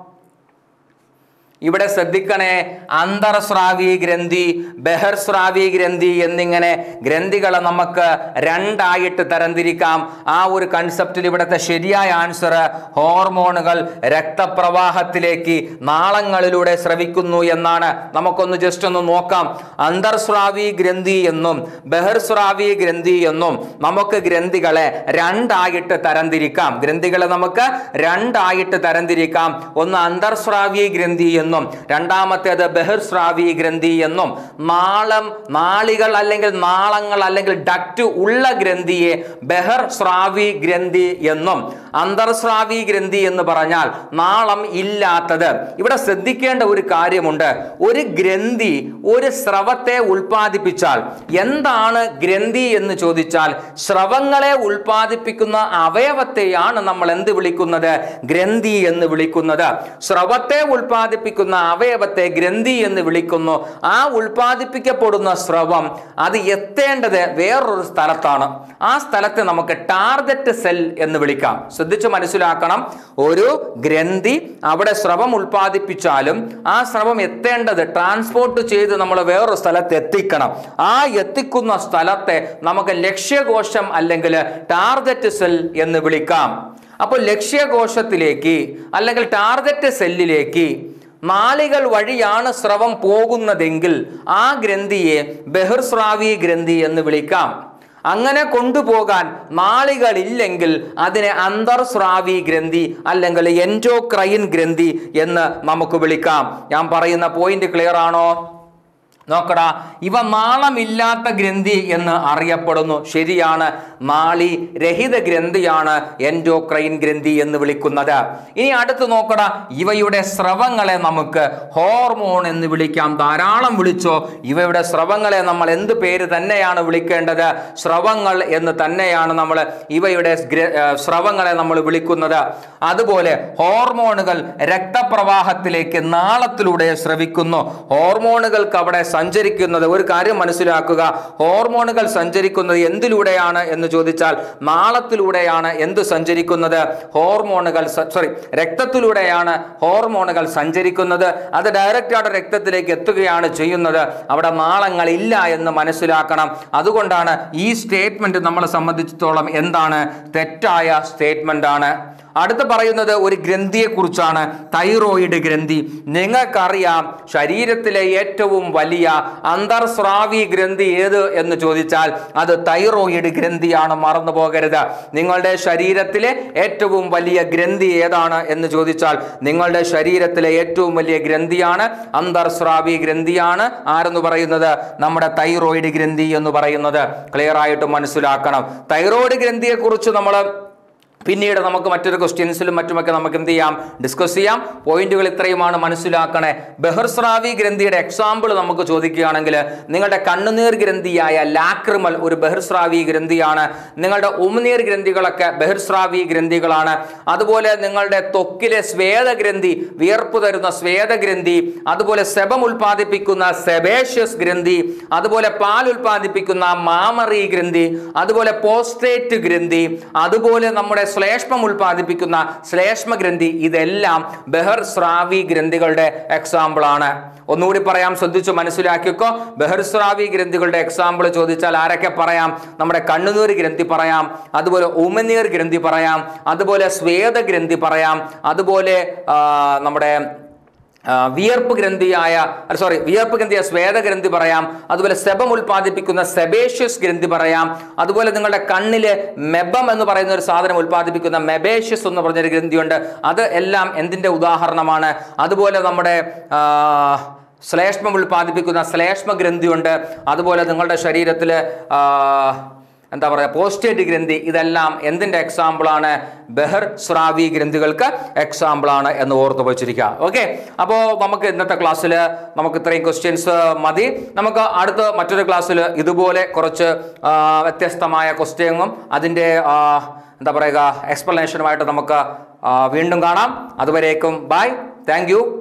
ഇവിടെ ശ്രദ്ധിക്കണേ അന്തർസ്രാവി ഗ്രന്ഥി ബഹിർസ്രാവി ഗ്രന്ഥി എന്നിങ്ങനെ ഗ്രന്ഥികളെ നമുക്ക് രണ്ടായിട്ട് തരംതിരിക്കാം ആ ഒരു കൺസെപ്റ്റിൽ ഇവിടുത്തെ ശരിയായ ആൻസർ ഹോർമോണുകൾ രക്തപ്രവാഹത്തിലേക്ക് നാളങ്ങളിലൂടെ സ്രവിക്കുന്നു എന്നാണ് നമുക്കൊന്ന് ജസ്റ്റ് ഒന്ന് നോക്കാം അന്തർസ്രാവി ഗ്രന്ഥി എന്നും ബഹിർസ്രാവി ഗ്രന്ഥി എന്നും നമുക്ക് ഗ്രന്ഥികളെ രണ്ടായിട്ട് തരംതിരിക്കാം ഗ്രന്ഥികളെ നമുക്ക് രണ്ടായിട്ട് തരംതിരിക്കാം ഒന്ന് അന്തർസ്രാവി ഗ്രന്ഥി എന്നും രണ്ടാമത്തേത് ബഹിർസ്രാവി ഗ്രന്ഥി എന്നും നാളം നാളികൾ അല്ലെങ്കിൽ നാളങ്ങൾ അല്ലെങ്കിൽ ഡക്റ്റ് ഉള്ള ഗ്രന്ഥിയെ ബഹിർസ്രാവി ഗ്രന്ഥി എന്നും അന്തർസ്രാവി ഗ്രന്ഥി എന്ന് പറഞ്ഞാൽ നാളം ഇല്ലാത്തത് ഇവിടെ ശ്രദ്ധിക്കേണ്ട ഒരു കാര്യമുണ്ട് ഒരു ഗ്രന്ഥി ഒരു സ്രവത്തെ ഉൽപ്പാദിപ്പിച്ചാൽ എന്താണ് ഗ്രന്ഥി എന്ന് ചോദിച്ചാൽ സ്രവങ്ങളെ ഉൽപ്പാദിപ്പിക്കുന്ന അവയവത്തെയാണ് നമ്മൾ എന്ത് വിളിക്കുന്നത് ഗ്രന്ഥി എന്ന് വിളിക്കുന്നത് സ്രവത്തെ ഉൽപ്പാദിപ്പിക്കുന്ന അവയവത്തെ ഗ്രന്ഥി എന്ന് വിളിക്കുന്നു ആ ഉൽപ്പാദിപ്പിക്കപ്പെടുന്ന സ്രവം അത് എത്തേണ്ടത് വേറൊരു സ്ഥലത്താണ് ആ സ്ഥലത്തെ നമുക്ക് ടാർഗറ്റ് സെൽ എന്ന് വിളിക്കാം ശ്രദ്ധിച്ച് മനസ്സിലാക്കണം ഒരു ഗ്രന്ഥി അവിടെ സ്രവം ഉൽപ്പാദിപ്പിച്ചാലും ആ സ്രവം എത്തേണ്ടത് ട്രാൻസ്പോർട്ട് ചെയ്ത് നമ്മൾ വേറൊരു സ്ഥലത്ത് എത്തിക്കണം ആ എത്തിക്കുന്ന സ്ഥലത്തെ നമുക്ക് ലക്ഷ്യകോശം അല്ലെങ്കിൽ ടാർഗറ്റ് സെൽ എന്ന് വിളിക്കാം അപ്പോൾ ലക്ഷ്യകോശത്തിലേക്ക് അല്ലെങ്കിൽ ടാർഗറ്റ് സെല്ലിലേക്ക് നാളികൾ വഴിയാണ് സ്രവം പോകുന്നതെങ്കിൽ ആ ഗ്രന്ഥിയെ ബഹിർസ്രാവി ഗ്രന്ഥി എന്ന് വിളിക്കാം അങ്ങനെ കൊണ്ടുപോകാൻ നാളികളില്ലെങ്കിൽ അതിനെ അന്തർസ്രാവി ഗ്രന്ഥി അല്ലെങ്കിൽ എൻഡോക്രൈൻ ഗ്രന്ഥി എന്ന് നമുക്ക് വിളിക്കാം ഞാൻ പറയുന്ന പോയിന്റ് ക്ലിയർ ആണോ നോക്കടാ ഇവ നാളമില്ലാത്ത ഗ്രന്ഥി എന്ന് അറിയപ്പെടുന്നു ശരിയാണ് നാളി രഹിത ഗ്രന്ഥിയാണ് എൻഡോക്രൈൻ ഗ്രന്ഥി എന്ന് വിളിക്കുന്നത് ഇനി അടുത്ത് നോക്കടാ ഇവയുടെ സ്രവങ്ങളെ നമുക്ക് ഹോർമോൺ എന്ന് വിളിക്കാം ധാരാളം വിളിച്ചോ ഇവയുടെ സ്രവങ്ങളെ നമ്മൾ എന്ത് പേര് തന്നെയാണ് വിളിക്കേണ്ടത് സ്രവങ്ങൾ എന്ന് തന്നെയാണ് നമ്മൾ ഇവയുടെ ഗ്ര- ഏർ സ്രവങ്ങളെ നമ്മൾ വിളിക്കുന്നത് അതുപോലെ ഹോർമോണുകൾ രക്തപ്രവാഹത്തിലേക്ക് നാളത്തിലൂടെ സ്രവിക്കുന്നു ഹോർമോണുകൾക്ക് അവിടെ സഞ്ചരിക്കുന്നത് ഒരു കാര്യം മനസ്സിലാക്കുക ഹോർമോണുകൾ സഞ്ചരിക്കുന്നത് എന്തിലൂടെയാണ് എന്ന് ചോദിച്ചാൽ നാളത്തിലൂടെയാണ് എന്ത് സഞ്ചരിക്കുന്നത് ഹോർമോണുകൾ സോറി രക്തത്തിലൂടെയാണ് ഹോർമോണുകൾ സഞ്ചരിക്കുന്നത് അത് ഡയറക്റ്റ് ആയിട്ട് രക്തത്തിലേക്ക് എത്തുകയാണ് ചെയ്യുന്നത് അവിടെ നാളങ്ങളില്ല എന്ന് മനസ്സിലാക്കണം അതുകൊണ്ടാണ് ഈ സ്റ്റേറ്റ്മെന്റ് നമ്മളെ സംബന്ധിച്ചിടത്തോളം എന്താണ് തെറ്റായ സ്റ്റേറ്റ്മെന്റ് ആണ് അടുത്ത് പറയുന്നത് ഒരു ഗ്രന്ഥിയെ കുറിച്ചാണ് തൈറോയിഡ് ഗ്രന്ഥി നിങ്ങൾക്കറിയാം ശരീരത്തിലെ ഏറ്റവും വലിയ അന്തർസ്രാവി ഗ്രന്ഥി ഏത് എന്ന് ചോദിച്ചാൽ അത് തൈറോയിഡ് ഗ്രന്ഥിയാണ് മറന്നു പോകരുത് നിങ്ങളുടെ ശരീരത്തിലെ ഏറ്റവും വലിയ ഗ്രന്ഥി ഏതാണ് എന്ന് ചോദിച്ചാൽ നിങ്ങളുടെ ശരീരത്തിലെ ഏറ്റവും വലിയ ഗ്രന്ഥിയാണ് അന്തർസ്രാവി ഗ്രന്ഥിയാണ് ആരെന്ന് പറയുന്നത് നമ്മുടെ തൈറോയിഡ് ഗ്രന്ഥി എന്ന് പറയുന്നത് ക്ലിയർ ആയിട്ട് മനസ്സിലാക്കണം തൈറോയിഡ് ഗ്രന്ഥിയെ കുറിച്ച് നമ്മൾ പിന്നീട് നമുക്ക് മറ്റൊരു ക്വസ്റ്റ്യൻസിലും മറ്റുമൊക്കെ നമുക്ക് എന്ത് ചെയ്യാം ഡിസ്കസ് ചെയ്യാം പോയിന്റുകൾ ഇത്രയുമാണ് മനസ്സിലാക്കണേ ബഹിർസ്രാവി ഗ്രന്ഥിയുടെ എക്സാമ്പിൾ നമുക്ക് ചോദിക്കുകയാണെങ്കിൽ നിങ്ങളുടെ കണ്ണുനീർ ഗ്രന്ഥിയായ ലാക്രിമൽ ഒരു ബഹിർസ്രാവി ഗ്രന്ഥിയാണ് നിങ്ങളുടെ ഉമിനീർ ഗ്രന്ഥികളൊക്കെ ബഹിർസ്രാവി ഗ്രന്ഥികളാണ് അതുപോലെ നിങ്ങളുടെ ത്വക്കിലെ സ്വേദഗ്രന്ഥി വിയർപ്പ് തരുന്ന സ്വേദഗ്രന്ഥി അതുപോലെ സെബം ഉൽപ്പാദിപ്പിക്കുന്ന സെബേഷ്യസ് ഗ്രന്ഥി അതുപോലെ പാൽ ഉൽപ്പാദിപ്പിക്കുന്ന മാമറി ഗ്രന്ഥി അതുപോലെ പോസ്ട്രേറ്റ് ഗ്രന്ഥി അതുപോലെ നമ്മുടെ ശ്ലേഷ്മം ഉൽപ്പാദിപ്പിക്കുന്ന ശ്ലേഷ്മ ഗ്രന്ഥി ഇതെല്ലാം ബഹിർസ്രാവി ഗ്രന്ഥികളുടെ എക്സാമ്പിൾ ആണ് ഒന്നുകൂടി പറയാം ശ്രദ്ധിച്ചു മനസ്സിലാക്കിക്കോ ബഹിർസ്രാവി ഗ്രന്ഥികളുടെ എക്സാമ്പിൾ ചോദിച്ചാൽ ആരൊക്കെ പറയാം നമ്മുടെ കണ്ണുനീർ ഗ്രന്ഥി പറയാം അതുപോലെ ഉമനീർ ഗ്രന്ഥി പറയാം അതുപോലെ സ്വേദ ഗ്രന്ഥി പറയാം അതുപോലെ ആ, നമ്മുടെ ആ, വിയർപ്പ് ഗ്രന്ഥിയായ സോറി വിയർപ്പ് ഗ്രന്ഥിയായ സ്വേദഗ്രന്ഥി പറയാം അതുപോലെ സെബം ഉൽപ്പാദിപ്പിക്കുന്ന സെബേഷ്യസ് ഗ്രന്ഥി പറയാം അതുപോലെ നിങ്ങളുടെ കണ്ണില് മെബം എന്ന് പറയുന്ന ഒരു സാധനം ഉൽപ്പാദിപ്പിക്കുന്ന മെബേഷ്യസ് എന്ന് പറഞ്ഞൊരു ഗ്രന്ഥിയുണ്ട് അത് എല്ലാം എന്തിന്റെ ഉദാഹരണമാണ് അതുപോലെ നമ്മുടെ ആ, ശ്ലേഷ്മം ഉൽപ്പാദിപ്പിക്കുന്ന ശ്ലേഷ്മ ഗ്രന്ഥിയുണ്ട് അതുപോലെ നിങ്ങളുടെ ശരീരത്തിൽ എന്താ പറയുക പോസ്റ്റേറ്റ് ഗ്രന്ഥി ഇതെല്ലാം എന്തിൻ്റെ എക്സാമ്പിളാണ് ബഹർ സ്രാവി ഗ്രന്ഥികൾക്ക് എക്സാമ്പിളാണ് എന്ന് ഓർത്ത് വച്ചിരിക്കുക ഓക്കെ അപ്പോൾ നമുക്ക് ഇന്നത്തെ ക്ലാസ്സിൽ നമുക്ക് ഇത്രയും ക്വസ്റ്റ്യൻസ് മതി നമുക്ക് അടുത്ത മറ്റൊരു ക്ലാസ്സിൽ ഇതുപോലെ കുറച്ച് ആ, വ്യത്യസ്തമായ ക്വസ്റ്റ്യനും അതിൻ്റെ ആ, എന്താ പറയുക എക്സ്പ്ലനേഷനുമായിട്ട് നമുക്ക് ആ, വീണ്ടും കാണാം അതുവരേക്കും ബൈ താങ്ക് യു